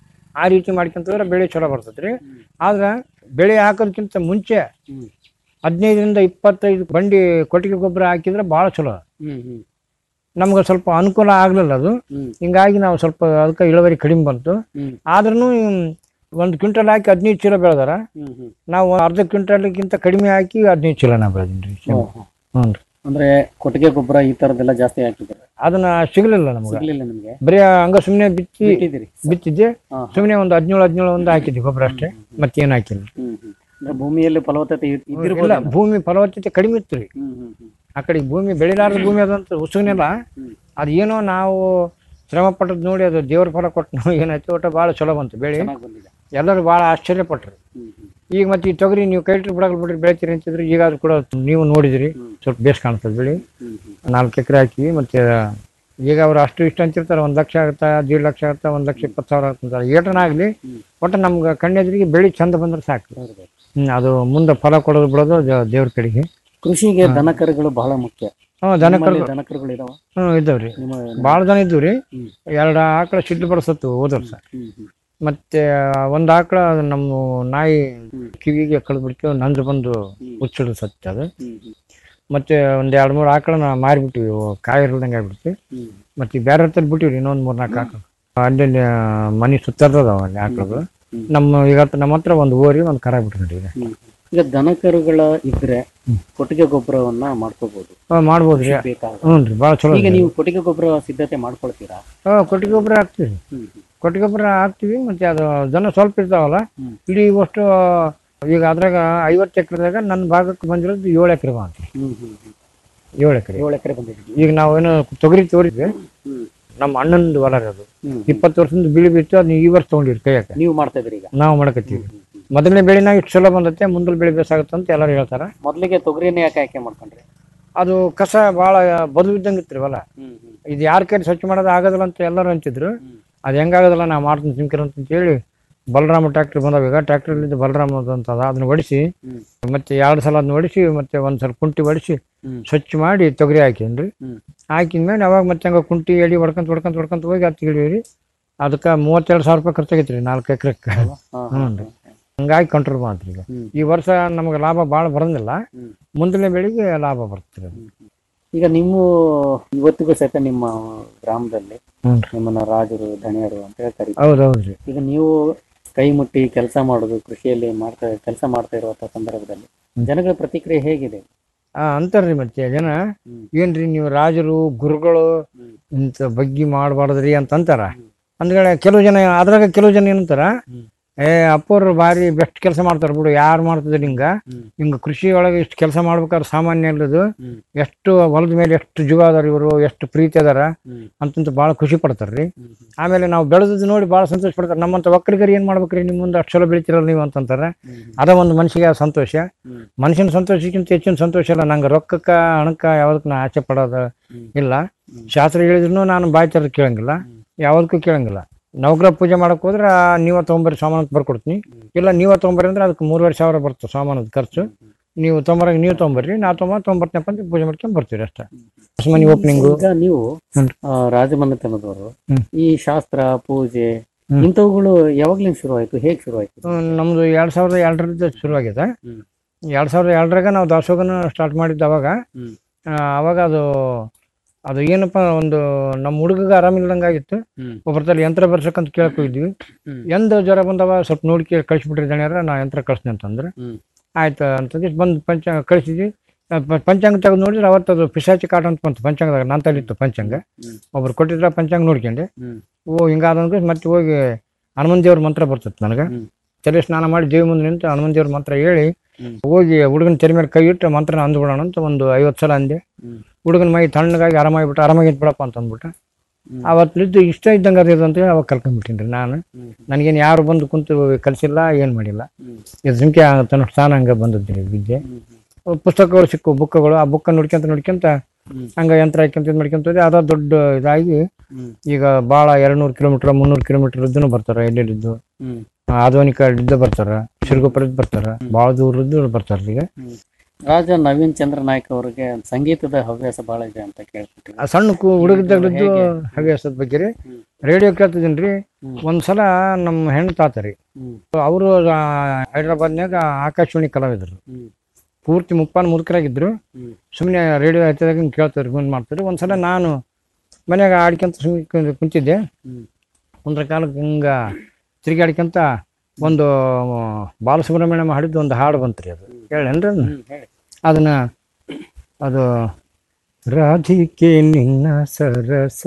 ಆ ರೀತಿ ಮಾಡ್ಕೊಂತ ಹೋದ್ರೆ ಬೆಳೆ ಚಲೋ ಬರ್ತೈತೆ ರೀ ಆದ್ರೆ ಬೆಳೆ ಹಾಕೋದಕ್ಕಿಂತ ಮುಂಚೆ ಹ್ಮ್. ಹದಿನೈದರಿಂದ ಇಪ್ಪತ್ತೈದು ಬಂಡಿ ಕೊಟ್ಟಿಗೆ ಗೊಬ್ಬರ ಹಾಕಿದ್ರೆ ಭಾಳ ಚಲೋ ಹ್ಮ್ ಹ್ಮ್. ನಮ್ಗೆ ಸ್ವಲ್ಪ ಅನುಕೂಲ ಆಗಲಿಲ್ಲ ಅದು ಹ್ಮ್. ಹಿಂಗಾಗಿ ನಾವು ಸ್ವಲ್ಪ ಅದಕ್ಕೆ ಇಳುವರಿ ಕಡಿಮೆ ಬಂತು ಹ್ಮ್. ಆದ್ರೂ ಒಂದು ಕ್ವಿಂಟಲ್ ಹಾಕಿ ಹದಿನೈದು ಚೀಲ ಬೆಳೆದಾರ ಹ್ಮ್ ಹ್ಮ್. ನಾವು ಅರ್ಧ ಕ್ವಿಂಟಲ್ಗಿಂತ ಕಡಿಮೆ ಹಾಕಿ ಹದಿನೈದು ಚೀಲ ನಾ ಬೆಳೆದೀನಿ ರೀ ಹ್ಮ್ ಹ್ಮ್. ಹ್ಞೂ ರೀ ಅಂದ್ರೆ ಕೊಟ್ಟಿಗೆ ಗೊಬ್ಬರ ಈ ತರದೆಲ್ಲ ಜಾಸ್ತಿ ಹಾಕಿದ್ರೆ ಅದನ್ನ ಸಿಗ್ಲಿಲ್ಲ ನಮ್ಗೆ ಸಿಗ್ಲಿಲ್ಲ ನಿಮ್ಗೆ ಬರೀ ಹಂಗ ಸುಮ್ಮನೆ ಬಿತ್ತಿ ಬಿಟ್ಟಿದ್ದೀರಿ ಬಿತ್ತಿದ್ದೆ ಹಾ, ಹಾ. ಸುಮ್ಮನೆ ಒಂದು ಹದಿನೇಳು ಹದಿನೇಳು ಒಂದು ಹಾಕಿದ್ವಿ ಗೊಬ್ಬರ ಅಷ್ಟೇ ಮತ್ತೇನು ಹಾಕಿಲ್ಲ ಹ್ಮ್ ಹ್ಮ್. ಅಂದ್ರೆ ಭೂಮಿಯಲ್ಲಿ ಫಲವತ್ತತೆ ಇದ್- ಇದ್ದಿರ್ಬೋದು ಇಲ್ಲ ಭೂಮಿ ಫಲವತ್ತತೆ ಕಡಿಮೆ ಇತ್ತು ರೀ ಹ್ಮ್ ಹ್ಮ್ ಹ್ಮ್. ಆ ಕಡೆ ಭೂಮಿ ಬೆಳಿಲಾರದ ಭೂಮಿ ಅದಂತ ಉಸುಗನೆಲ್ಲ ಅದೇನೋ ನಾವು ಶ್ರಮ ಪಟ್ಟದ್ ನೋಡಿ ಅದು ದೇವ್ರ ಫಲ ಕೊಟ್ಟು ನಾವು ಏನಾಯ್ತು ಒಟ್ಟು ಭಾಳ ಚಲೋ ಬಂತು ಬೆಳೆ ಚೆನ್ನಾಗ್ ಬಂದಿದೆ ಎಲ್ಲರೂ ಭಾಳ ಆಶ್ಚರ್ಯಪಟ್ರು ಹ್ಮ್ ಹ್ಮ್. ಈಗ ಮತ್ತೆ ಈ ತೊಗರಿ ನೀವು ಕೈ ಇಟ್ಟು ಬಿಡಗಲ್ ಬಿಡ್ರಿ ಬೆಳಿತೀರಿ ಅಂತಿದ್ರು ಈಗ ಅದು ಕೂಡ ನೀವು ನೋಡಿದಿರಿ ಸ್ವಲ್ಪ ಬೇಸ್ ಕಾಣ್ತದೆ ಬೆಳೆ ಹ್ಮ್ ಹ್ಮ್. ನಾಲ್ಕು ಎಕರೆ ಹಾಕಿವಿ ಮತ್ತೆ ಈಗ ಅವ್ರು ಅಷ್ಟು ಇಷ್ಟು ಅಂತಿರ್ತಾರೆ ಒಂದು ಲಕ್ಷ ಆಗುತ್ತಾ ದೇಡ್ ಲಕ್ಷ ಆಗುತ್ತಾ ಒಂದು ಲಕ್ಷ ಇಪ್ಪತ್ತು ಸಾವಿರ ಆಗುತ್ತಂತಾರೆ ಏಟನಾಗಲಿ ಒಟ್ಟು ನಮ್ಗೆ ಕಣ್ಣೆದ್ರಿಗೆ ಬೆಳೆ ಚಂದ ಬಂದ್ರೆ ಸಾಕು ಹೌದು. ಹ್ಮ್ ಅದು ಮುಂದೆ ಫಲ ಕೊಡೋದು ಬಿಡೋದು ದೇ- ದೇವ್ರ ಕಡೆಗೆ ಕೃಷಿಗೆ ದನ ಕರುಗಳು ಬಹಳ ಮುಖ್ಯ ಹ್ಞೂ ದನ ನಿಮ್ಮಲ್ಲಿ ಕರು ದನ ಕರುಗಳು ಇದಾವ ಹ್ಞೂ ಇದ್ದಾವ್ರಿ ನಿಮ್ಮ ಭಾಳ ದನ ಇದ್ವು ರೀ ಹ್ಮ್. ಎರಡು ಆಕಳ ಸಿಡ್ಲು ಬಡಿಸತ್ತು ಹೋದ ವರ್ಷ ಹ್ಮ್ ಹ್ಮ್. ಮತ್ತೆ ಒಂದು ಆಕಳ ನಮ್ಮ ನಾಯಿ ಕಿವಿಗೆ ಕಳೆದು ಬಿಡ್ತು ನಂದು ಬಂದು ಹುಚ್ಚಿಡು ಸತ್ಯ ಅದು ಹ್ಮ್ ಹ್ಮ್. ಮತ್ತೆ ಒಂದ್ ಎರಡು ಮೂರು ಆಕಳನ್ನ ಮಾರಿಬಿಟ್ಟಿವಿ ಅವು ಕಾಯಿ ಇರ್ಲ್ದಂಗೆ ಆಗ್ಬಿಡ್ತು ಹ್ಮ್. ಮತ್ತೆ ಬೇರೆ ಹತ್ರ ಬಿಟ್ಟಿವ್ರಿ ಇನ್ನೊಂದ್ ಮೂರ್ ನಾಲ್ಕು ಆಕಳು ಅಲ್ಲಿ ಮನೆ ಸುತ್ತರ್ದವ ಅಲ್ಲಿ ಆಕಳಗಳು ನಮ್ಮ ಈಗ ನಮ್ಮ ಹತ್ರ ಒಂದು ಓರಿ ಒಂದು ಕರ ಬಿಟ್ಕೊಂಡಿವಿ ಹ್ಮ್. ಈಗ ದನ ಕರುಗಳ ಇದ್ರೆ ಕೊಟ್ಟಿಗೆ ಗೊಬ್ಬರವನ್ನ ಮಾಡ್ಕೋಬಹುದು ಮಾಡ್ಬೋದ್ರಿ ಬೇಕಾದ ಹ್ಞೂ ರೀ ಭಾಳ ಚಲೋ ಈಗ ನೀವು ಕೊಟ್ಟಿಗೆ ಗೊಬ್ಬರ ಸಿದ್ಧತೆ ಮಾಡ್ಕೊಳ್ತೀರಾ ಹಾಂ ಕೊಟ್ಟಿಗೆ ಗೊಬ್ಬರ ಹಾಕ್ತೀವಿ ಹ್ಮ್ ಕೊಟ್ಟಿಗೆ ಗೊಬ್ಬರ ಹಾಕ್ತಿವಿ ಮತ್ತೆ ಅದು ದನ ಸ್ವಲ್ಪ ಇರ್ತಾವಲ್ಲ ಹ್ಮ್. ಇಡೀ ಅಷ್ಟು ಈಗ ಅದ್ರಾಗ ಐವತ್ತು ಎಕರೆದಾಗ ನನ್ನ ಭಾಗಕ್ಕೆ ಬಂದಿರೋದು ಏಳು ಎಕರೆ ಮಾತ್ರ ಹ್ಮ್ ಹ್ಮ್ ಹ್ಮ್. ಏಳು ಎಕರೆ ಏಳು ಎಕರೆ ಬಂದಿದ್ದೀವಿ ಈಗ ನಾವೇನು ತೊಗರಿ ತೋರಿದ್ವಿ ಹ್ಮ್. ನಮ್ಮ ಅಣ್ಣಂದು ಹೊಲ ರೀ ಅದು ಹ್ಮ್. ಇಪ್ಪತ್ತು ವರ್ಷದಿಂದ ಬಿಳಿ ಬಿತ್ತು ಅದನ್ನ ಈ ವರ್ಷ ತಗೊಂಡಿರಿ ಕೈಯಾಕ ನೀವು ಮಾಡ್ತಾ ಇದ್ರಿ ಈಗ ನಾವು ಮಾಡಕತ್ತೀವಿ ಮೊದಲನೇ ಬೆಳೆನ ಇಷ್ಟು ಚಲೋ ಬಂದತ್ತೆ ಮುಂದಲ್ ಬೆಳೆ ಬೇಸಾಗತ್ತೆ ಅಂತ ಎಲ್ಲರೂ ಹೇಳ್ತಾರ ಮೊದಲಿಗೆ ತೊಗರಿನೇ ಯಾಕೆ ಆಯ್ಕೆ ಮಾಡ್ಕೊಂಡ್ರಿ ಅದು ಕಸ ಭಾಳ ಬದಲು ಬಿದ್ದಂಗೆ ಇತ್ತು ವಲ ಹ್ಮ್ ಹ್ಮ್ ಇದು ಯಾರ ಕೈ ಸ್ವಚ್ಛ ಮಾಡೋದು ಆಗೋದಿಲ್ಲ ಅಂತ ಎಲ್ಲರೂ ಅಂತಿದ್ರು ಅದು ಹೆಂಗಾಗೋದಿಲ್ಲ ನಾ ಮಾಡ್ತೀನಿ ಸಿಂಕರ್ ಅಂತ ಹೇಳಿ ಬಲರಾಮ ಟ್ರ್ಯಾಕ್ಟರ್ ಬಂದಾವ ಈಗ ಟ್ರ್ಯಾಕ್ಟರ್ಲಿಂದ ಬಲರಾಮ ಅಂತ ಅದ ಅದನ್ನ ಹೊಡಿಸಿ ಹ್ಮ್. ಮತ್ತೆ ಎರಡು ಸಲ ಅದನ್ನ ಹೊಡಿಸಿ ಮತ್ತೆ ಒಂದ್ ಸಲ ಕುಂಟಿ ಹೊಡಿಸಿ ಹ್ಮ್. ಸ್ವಚ್ಛ ಮಾಡಿ ತೊಗರಿ ಹಾಕಿನ್ರಿ ಹ್ಮ್. ಹಾಕಿದ್ಮೇಲೆ ಅವಾಗ ಮತ್ತೆ ಹಂಗ ಕುಂಟಿ ಎಡಿ ಹೊಡ್ಕೊಂತ ಹೊಡ್ಕೊಂತ ಹೊಡ್ಕೊಂತ ಹೋಗಿ ಹತ್ತು ಹಿಡಿದ್ರಿ ಅದಕ್ಕೆ ಮೂವತ್ತೆರಡು ಸಾವಿರ ರೂಪಾಯಿ ಖರ್ಚಾಗೈತೆ ರೀ ನಾಲ್ಕು ಎಕರೆಕ್ಕೆ ಹಾ, ಹ್ಞೂ ರೀ ಹಂಗಾಗಿ ಕಂಟ್ರೋಲ್ ಮಾಡ್ರಿ ಈಗ ಹ್ಮ್. ಈ ವರ್ಷ ನಮಗೆ ಲಾಭ ಭಾಳ ಬರಂಗಿಲ್ಲ ಹ್ಮ್. ಮುಂದಿನ ಬೆಳೆಗೆ ಲಾಭ ಬರ್ತದೆ ಈಗ ನಿಮ್ಮ ಇವತ್ತಿಗೂ ಸಹಿತ ನಿಮ್ಮ ಗ್ರಾಮದಲ್ಲಿ ಹ್ಮ್. ನಿಮ್ಮನ್ನ ರಾಜರು ಧಣಿಯರು ಅಂತ ಹೇಳಿ ಕರೀತಾರೆ ಹೌದೌದ್ರಿ ಈಗ ನೀವು ಕೈ ಮುಟ್ಟಿ ಕೆಲಸ ಮಾಡೋದು ಕೃಷಿಯಲ್ಲಿ ಮಾಡ್ತಾ ಕೆಲಸ ಮಾಡ್ತಾ ಇರುವಂತ ಸಂದರ್ಭದಲ್ಲಿ ಜನಗಳ ಪ್ರತಿಕ್ರಿಯೆ ಹೇಗಿದೆ ಆ ಅಂತಾರ್ರಿ ಮತ್ತೆ ಜನ ಏನ್ರಿ ನೀವು ರಾಜರು ಗುರುಗಳು ಇಂಥ ಬಗ್ಗಿ ಮಾಡಬಾರ್ದ್ರಿ ಅಂತ ಅಂತಾರ ಅಂದ್ಗಡೆ ಕೆಲವು ಜನ ಅದ್ರಾಗ ಕೆಲವು ಜನ ಏನಂತಾರ ಏ ಅಪ್ಪವ್ರು ಭಾರಿ ಬೆಸ್ಟ್ ಕೆಲಸ ಮಾಡ್ತಾರ ಬಿಡು ಯಾರು ಮಾಡ್ತಿದ್ರು ಹಿಂಗ ಹಿಂಗ ಕೃಷಿ ಒಳಗೆ ಇಷ್ಟು ಕೆಲಸ ಮಾಡ್ಬೇಕಾದ್ರೆ ಸಾಮಾನ್ಯ ಇಲ್ಲದು ಎಷ್ಟು ಹೊಲದ ಮೇಲೆ ಎಷ್ಟು ಜುಗ ಅದಾರ ಇವರು ಎಷ್ಟು ಪ್ರೀತಿ ಅದಾರ ಅಂತಂತ ಭಾಳ ಖುಷಿ ಪಡ್ತಾರ್ರಿ ಆಮೇಲೆ ನಾವು ಬೆಳೆದದ್ದು ನೋಡಿ ಭಾಳ ಸಂತೋಷ ಪಡ್ತಾರೆ ನಮ್ಮಂತ ಒಕ್ಕಲಿಗರು ಏನ್ ಮಾಡ್ಬೇಕ್ರಿ ನಿಮ್ಮ ಮುಂದೆ ಅಷ್ಟು ಚಲೋ ಬೆಳಿತಿರಲ್ಲ ನೀವು ಅಂತಂತಾರ ಅದ ಒಂದು ಮನ್ಸಿಗೆ ಸಂತೋಷ ಮನುಷ್ಯನ ಸಂತೋಷಕ್ಕಿಂತ ಹೆಚ್ಚಿನ ಸಂತೋಷ ಇಲ್ಲ ನಂಗೆ ರೊಕ್ಕಕ್ಕ ಹಣಕ್ಕ ಯಾವ್ದಕ್ಕೆ ನಾ ಆಸೆ ಪಡೋದು ಇಲ್ಲ ಶಾಸ್ತ್ರ ಹೇಳಿದ್ರು ನಾನು ಬಾಯಿ ತೆರೆದು ಕೇಳಂಗಿಲ್ಲ ಯಾವ್ದಕ್ಕೂ ಕೇಳಂಗಿಲ್ಲ ನವಗ್ರಹ ಪೂಜೆ ಮಾಡಕ್ ಹೋದ್ರೆ ನೀವ ತಗೊಂಬರ್ರಿ ಸಾಮಾನು ಅಂತ ಬರ್ಕೊಡ್ತೀನಿ ಇಲ್ಲ ನೀವ ತಗೊಂಬರ್ರಿ ಅಂದ್ರೆ ಅದಕ್ಕೆ ಮೂರುವರೆ ಸಾವಿರ ಬರ್ತದೆ ಸಾಮಾನದ ಖರ್ಚು ನೀವು ತೊಂಬರಾಗ ನೀವು ತೊಗೊಂಬರ್ರಿ ನಾ ತೊಗೊಂಬ ತೊಗೊಂಬರ್ತೀನಪ್ಪ ಅಂತ ಪೂಜೆ ಮಾಡ್ಕೊಂಡ್ ಬರ್ತೀವಿ ಅಷ್ಟೇ ಮನಿ ಓಪನಿಂಗು ಈಗ ನೀವು ಹ್ಮ್. ಆ, ರಾಜಮನೆತನದವರು ಹ್ಮ್. ಈ ಶಾಸ್ತ್ರ ಪೂಜೆ ಹ್ಮ್. ಇಂಥವುಗಳು ಯಾವಾಗ್ಲಿಂದ ಶುರು ಆಯ್ತು ಹೇಗ್ ಶುರು ಆಯ್ತು ಹ್ಮ್, ನಮ್ದು ಎರಡ್ ಸಾವಿರದ ಎರಡರಿಂದ ಶುರುವಾಗಿದೆ ಎರಡ್ ಸಾವಿರದ ಎರಡರಾಗ ನಾವು ದಾಸೋಗನ ಸ್ಟಾರ್ಟ್ ಮಾಡಿದ್ದು ಅವಾಗ ಆ, ಅವಾಗ ಅದು ಅದು ಏನಪ್ಪ ಒಂದು ನಮ್ಮ ಹುಡುಗಗ ಆರಾಮಿಲ್ದಂಗೆ ಆಗಿತ್ತು ಒಬ್ಬರ ತಲೆ ಯಂತ್ರ ಬರ್ಸಕ್ಕಂತ ಕೇಳಕ್ ಹೋಗಿದ್ವಿ ಎಂದ ಜ್ವರ ಬಂದವ ಸ್ವಲ್ಪ ನೋಡಿ ಕೇಳಿ ಕಳಿಸ್ಬಿಟ್ರಿ ದಣ್ಯಾರ ನಾ ಯಂತ್ರ ಕಳಿಸ್ತೀನಿ ಅಂತಂದ್ರೆ ಆಯ್ತು ಅಂತಂದು ಬಂದು ಪಂಚ ಕಳಿಸಿದ್ವಿ ಆ, ಪ- ಪಂಚಾಂಗ ತೆಗೆದು ನೋಡಿದ್ರೆ ಅವತ್ತು ಅದು ಪಿಶಾಚಿ ಕಾಟ ಅಂತ ಬಂತು ಪಂಚಾಂಗದಾಗ ನನ್ನ ತಲಿತ್ತು ಪಂಚಾಂಗ ಒಬ್ರು ಕೊಟ್ಟಿದ್ರ ಪಂಚಾಂಗ ನೋಡ್ಕೊಂಡೆ ಓ ಹಿಂಗಾದಂದ್ರೆ ಮತ್ತೆ ಹೋಗಿ ಹನುಮಂತ ದೇವ್ರ ಮಂತ್ರ ಬರ್ತೈತೆ ನನಗೆ ತಲೆ ಸ್ನಾನ ಮಾಡಿ ದೇವಿ ಮುಂದೆ ನಿಂತು ಹನುಮಂತ ದೇವ್ರ ಮಂತ್ರ ಹೇಳಿ ಹೋಗಿ ಹುಡುಗನ ತೆರೆ ಮೇಲೆ ಕೈ ಇಟ್ಟು ಮಂತ್ರನ ಅಂದ್ಬಿಡೋಣ ಅಂತ ಒಂದು ಐವತ್ತು ಸಲ ಅಂದೆ ಹುಡುಗನ ಮೈ ತಣ್ಣಗಾಗಿ ಆರಾಮಾಗಿಬಿಟ್ಟು ಆರಾಮಾಗಿತ್ತು ಬಿಡಪ್ಪ ಅಂತ ಅಂದ್ಬಿಟ್ಟು ಅವತ್ತಿದ್ದು ಇಷ್ಟ ಇದ್ದಂಗೆ ಅದು ಇದು ಅಂತೇಳಿ ಅವಾಗ ಕಲ್ಕೊಂಡ್ಬಿಟ್ಟಿನಿ ನಾನು ನನಗೇನು ಯಾರು ಬಂದು ಕುಂತು ಕಲಿಸಿಲ್ಲ ಏನು ಮಾಡಿಲ್ಲ ಇದು ಸಂಖ್ಯೆ ತನ್ನ ಸ್ಥಾನ ಹಂಗೆ ಬಂದದ್ದು ವಿದ್ಯೆ ಪುಸ್ತಕಗಳು ಸಿಕ್ಕು ಬುಕ್ಗಳು ಆ ಬುಕ್ ನೋಡ್ಕೊಂತ ನೋಡ್ಕೊಂತ ಹಂಗ ಯಂತ್ರ ಹಾಕ್ಯಂತ ಇದು ಮಾಡ್ಕೊಂತ ಹೋದೆ ಅದ ದೊಡ್ಡ ಇದಾಗಿ ಈಗ ಭಾಳ ಎರಡ್ನೂರು ಕಿಲೋಮೀಟರ್ ಮುನ್ನೂರು ಕಿಲೋಮೀಟರ್ ಇದ್ದು ಬರ್ತಾರ ಎಲ್ಲೆಲ್ಲಿದ್ದು ಆಧುನಿಕ ಇದ್ದು ಬರ್ತಾರ ಶಿರಗುಪ್ಪರದ್ದು ಬರ್ತಾರ ಭಾಳ ದೂರದ್ದು ಬರ್ತಾರ ಈಗ ರಾಜ ನವೀನ್ ಚಂದ್ರ ನಾಯ್ಕ ಅವರಿಗೆ ಸಂಗೀತದ ಹವ್ಯಾಸ ಬಹಳ ಇದೆ ಅಂತ ಕೇಳ್ಬಿಟ್ಟಿವಿ ಆ ಸಣ್ಣ ಕು ಹುಡುಗದ್ದಾಗಲಿದ್ದು ಹವ್ಯಾಸದ ಬಗ್ಗೆ ರೀ ರೇಡಿಯೋ ಕೇಳ್ತಿದ್ದೀನಿ ರೀ ಒಂದ್ಸಲ ನಮ್ಮ ಹೆಣ್ಣು ತಾತ ರೀ ಅವರು ಹೈದ್ರಾಬಾದ್ನಾಗ ಆಕಾಶವಾಣಿ ಕಲಾವಿದರು ಪೂರ್ತಿ ಮುಪ್ಪಾನ್ ಮುದುಕರಾಗಿದ್ರು ಸುಮ್ಮನೆ ರೇಡಿಯೋ ಹತ್ತಿದಾಗ ಹಿಂಗೆ ಕೇಳ್ತಾರೆ ಮುಂದೆ ಮಾಡ್ತಾರೆ ಒಂದ್ಸಲ ನಾನು ಮನ್ಯಾಗ ಆಡ್ಕೊಂತ ಸುಮ್ಮನೆ ಕುಂತಿದ್ದೆ ಒಂದ್ರ ಕಾಲಕ್ಕೆ ಹಿಂಗ ತಿರುಗಾಡ್ಕೊಂತ ಒಂದು ಬಾಲಸುಬ್ರಹ್ಮಣ್ಯಂ ಹಾಡಿದ್ದು ಒಂದು ಹಾಡು ಬಂತ್ರಿ ಅದು ಹೇಳೇನ್ರಿ ಅದನ್ನ? ಅದನ್ನ ಅದು ರಾಧಿಕೆ ನಿನ್ನ ಸರಸ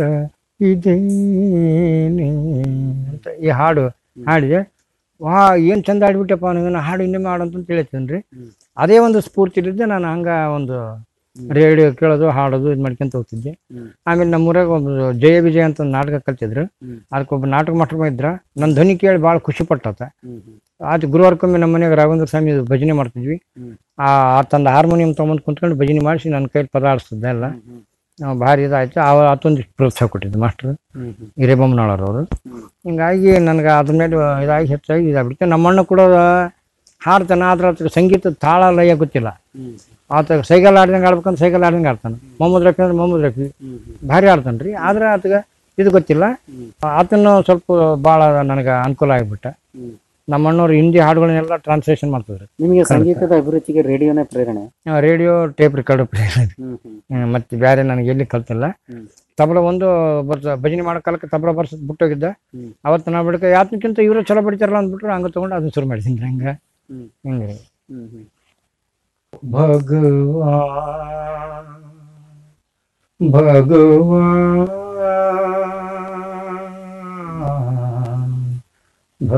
ಇದೇನೆ ಅಂತ ಈ ಹಾಡು ಹಾಡಿದೆ ವಾ ಏನು ಚಂದ ಹಾಡ್ಬಿಟ್ಟಪ್ಪ ನೀವು ಹಾಡು ಇನ್ನೊಮ್ಮೆ ಹಾಡು ಅಂತ ತಿಳಿತೀನಿ ರೀ ಅದೇ ಒಂದು ಸ್ಫೂರ್ತಿಲಿದ್ದೆ ನಾನು ಹಂಗ ಒಂದು ರೇಡಿಯೋ ಕೇಳೋದು ಹಾಡೋದು ಇದು ಮಾಡ್ಕೊಂತ ಹೋಗ್ತಿದ್ದೆ ಆಮೇಲೆ ನಮ್ಮೂರಾಗ ಒಬ್ಬ ಜಯ ವಿಜಯ ಅಂತ ಒಂದು ನಾಟಕ ಕಲ್ತಿದ್ರು ಅದಕ್ಕೊಬ್ಬ ನಾಟಕ ಮಾಸ್ಟರ್ ಇದ್ರ ನನ್ನ ಧ್ವನಿ ಕೇಳಿ ಭಾಳ ಖುಷಿ ಪಟ್ಟತ ಆತ ಗುರುವಾರಕ್ಕೊಮ್ಮೆ ನಮ್ಮ ಮನೆಯಾಗ ರಾಘವೇಂದ್ರ ಸ್ವಾಮಿ ಭಜನೆ ಮಾಡ್ತಿದ್ವಿ ಆ ಆತಂದು ಹಾರ್ಮೋನಿಯಂ ತೊಗೊಂಬಂದು ಕುಂತ್ಕೊಂಡು ಭಜನೆ ಮಾಡಿಸಿ ನನ್ನ ಕೈಲಿ ಪದ ಆಡಿಸ್ತಿದ್ದೆ ಎಲ್ಲ ಆ, ಭಾರಿ ಇದಾಯ್ತು ಅವ ಆತೊಂದಿಷ್ಟು ಪ್ರೋತ್ಸಾಹ ಕೊಟ್ಟಿದ್ದು ಮಾಸ್ಟರ್ ಹಿರೇಬೊಮ್ಮನಾಳವ್ರು ಹಿಂಗಾಗಿ ನನಗೆ ಅದ್ರ ಮೇಲೆ ಇದಾಗಿ ಹೆಚ್ಚಾಗಿ ಇದಾಗ್ಬಿಡ್ತು ನಮ್ಮಣ್ಣ ಕೂಡ ಹಾಡ್ತಾನೆ ಆದ್ರೆ ಆತಗೆ ಸಂಗೀತದ ತಾಳ ಲಯ ಗೊತ್ತಿಲ್ಲ ಆತ ಸೈಕಲ್ ಆಡ್ದಂಗೆ ಆಡ್ಬೇಕಂದ್ರೆ ಸೈಕಲ್ ಆಡ್ದಂಗೆ ಆಡ್ತಾನೆ ಮೊಹಮ್ಮದ್ ರಫಿ ಅಂದ್ರೆ ಮೊಹಮ್ಮದ್ ರಫಿ ಭಾರಿ ಆಡ್ತಾನೆ ರೀ ಆದ್ರೆ ಆತಗೆ ಇದು ಗೊತ್ತಿಲ್ಲ ಆತನು ಸ್ವಲ್ಪ ಭಾಳ ನನಗೆ ಅನುಕೂಲ ಆಗಿಬಿಟ್ಟ ನಮ್ಮ ಅಣ್ಣವ್ರು ಹಿಂದಿ ಹಾಡುಗಳನ್ನೆಲ್ಲ ಟ್ರಾನ್ಸ್ಲೇಷನ್ ಮಾಡ್ತಿದ್ರು ನಿಮಗೆ ಸಂಗೀತದ ಅಭಿರುಚಿಗೆ ರೇಡಿಯೋನೇ ಪ್ರೇರಣೆ radio tape record player hmm hmm ಮತ್ತೆ ಬೇರೆ ನನಗೆ ಎಲ್ಲಿ ಕಲ್ತಿಲ್ಲ ತಬಲ ಒಂದು ಬರ್ತ ಭಜನೆ ಮಾಡೋ ಕಾಲಕ್ಕೆ ತಬಲ ಬರ್ಸದ್ ಬಿಟ್ಟೋಗಿದ್ದ ಅವತ್ತು ನಾ ಬಿಡಕ ಯಾತಕ್ಕಿಂತ ಇವರು ಚಲೋ ಬಡಿತಾರಲ್ಲ ಅಂದ್ಬಿಟ್ರು ಹಂಗ ತಗೊಂಡು ಅದನ್ನ ಶುರು ಮಾಡಿದ್ದೀನಿ ಹಂಗ ಹಿಂಗೆ ಹ್ಮ್ ಹ್ಮ್ ಭಗವಾನ್ भगवान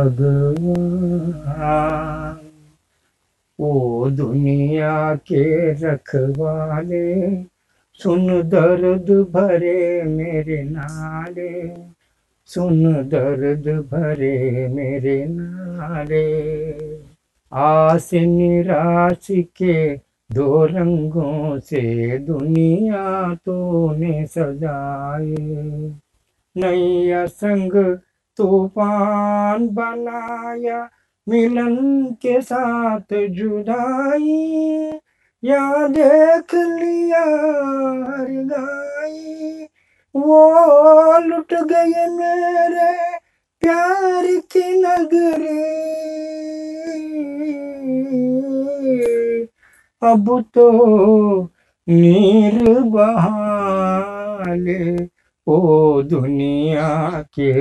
भगवान ओ दुनिया के रखवाले सुन दर्द भरे मेरे नाले सुन दर्द भरे मेरे नाले आस निराश के दो रंगों से दुनिया तूने सजाए नैया संग तूफान बनाया मिलन के साथ जुदाई या देख लिया हर गाई वो लुट गए मेरे प्यार की नगरी अब तो नीर बहाले ओ दुनिया के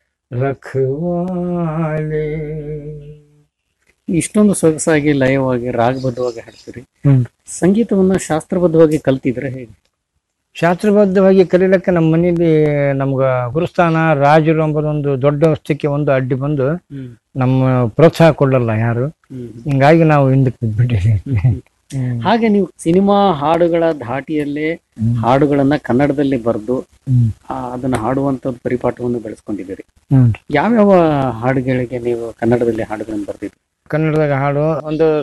रखवाले ಇಷ್ಟೊಂದು ಸೊಗಸಾಗಿ ಲಯವಾಗಿ ರಾಗಬದ್ಧವಾಗಿ ಹಾಡ್ತೀರಿ ಹ್ಮ್. ಸಂಗೀತವನ್ನ ಶಾಸ್ತ್ರಬದ್ಧವಾಗಿ ಕಲ್ತಿದ್ರೆ ಹೇಗೆ ಶಾಸ್ತ್ರಬದ್ಧವಾಗಿ ಕಲೀಲಿಕ್ಕೆ ನಮ್ಮ ಮನೆಯಲ್ಲಿ ನಮ್ಗೆ ಗುರುಸ್ಥಾನ ರಾಜರು ಎಂಬುದೊಂದು ದೊಡ್ಡ ವಸ್ತುಕ್ಕೆ ಒಂದು ಅಡ್ಡಿ ಬಂದು ಹ್ಮ್. ನಮ್ಮ ಪ್ರೋತ್ಸಾಹ ಕೊಡಲ್ಲ ಯಾರು ಹ್ಮ್. ಹಿಂಗಾಗಿ ನಾವು ಹಿಂದಕ್ಕೆ ಬಿದ್ಬಿಟ್ಟಿದ್ದೀವಿ ಹಾಗೆ ನೀವು ಸಿನಿಮಾ ಹಾಡುಗಳ ಧಾಟಿಯಲ್ಲೇ ಹಾಡುಗಳನ್ನ ಕನ್ನಡದಲ್ಲಿ ಬರೆದು ಹ್ಮ್. ಅದನ್ನ ಹಾಡುವಂತ ಪರಿಪಾಠವನ್ನು ಬೆಳೆಸ್ಕೊಂಡಿದ್ದೀರಿ ಹ್ಮ್. ಯಾವ್ಯಾವ ಹಾಡುಗಳಿಗೆ ನೀವು ಕನ್ನಡದಲ್ಲಿ ಹಾಡುಗಳನ್ನು ಬರೆದಿದ್ರಿ ಕನ್ನಡದಾಗ ಹಾಡು ಒಂದು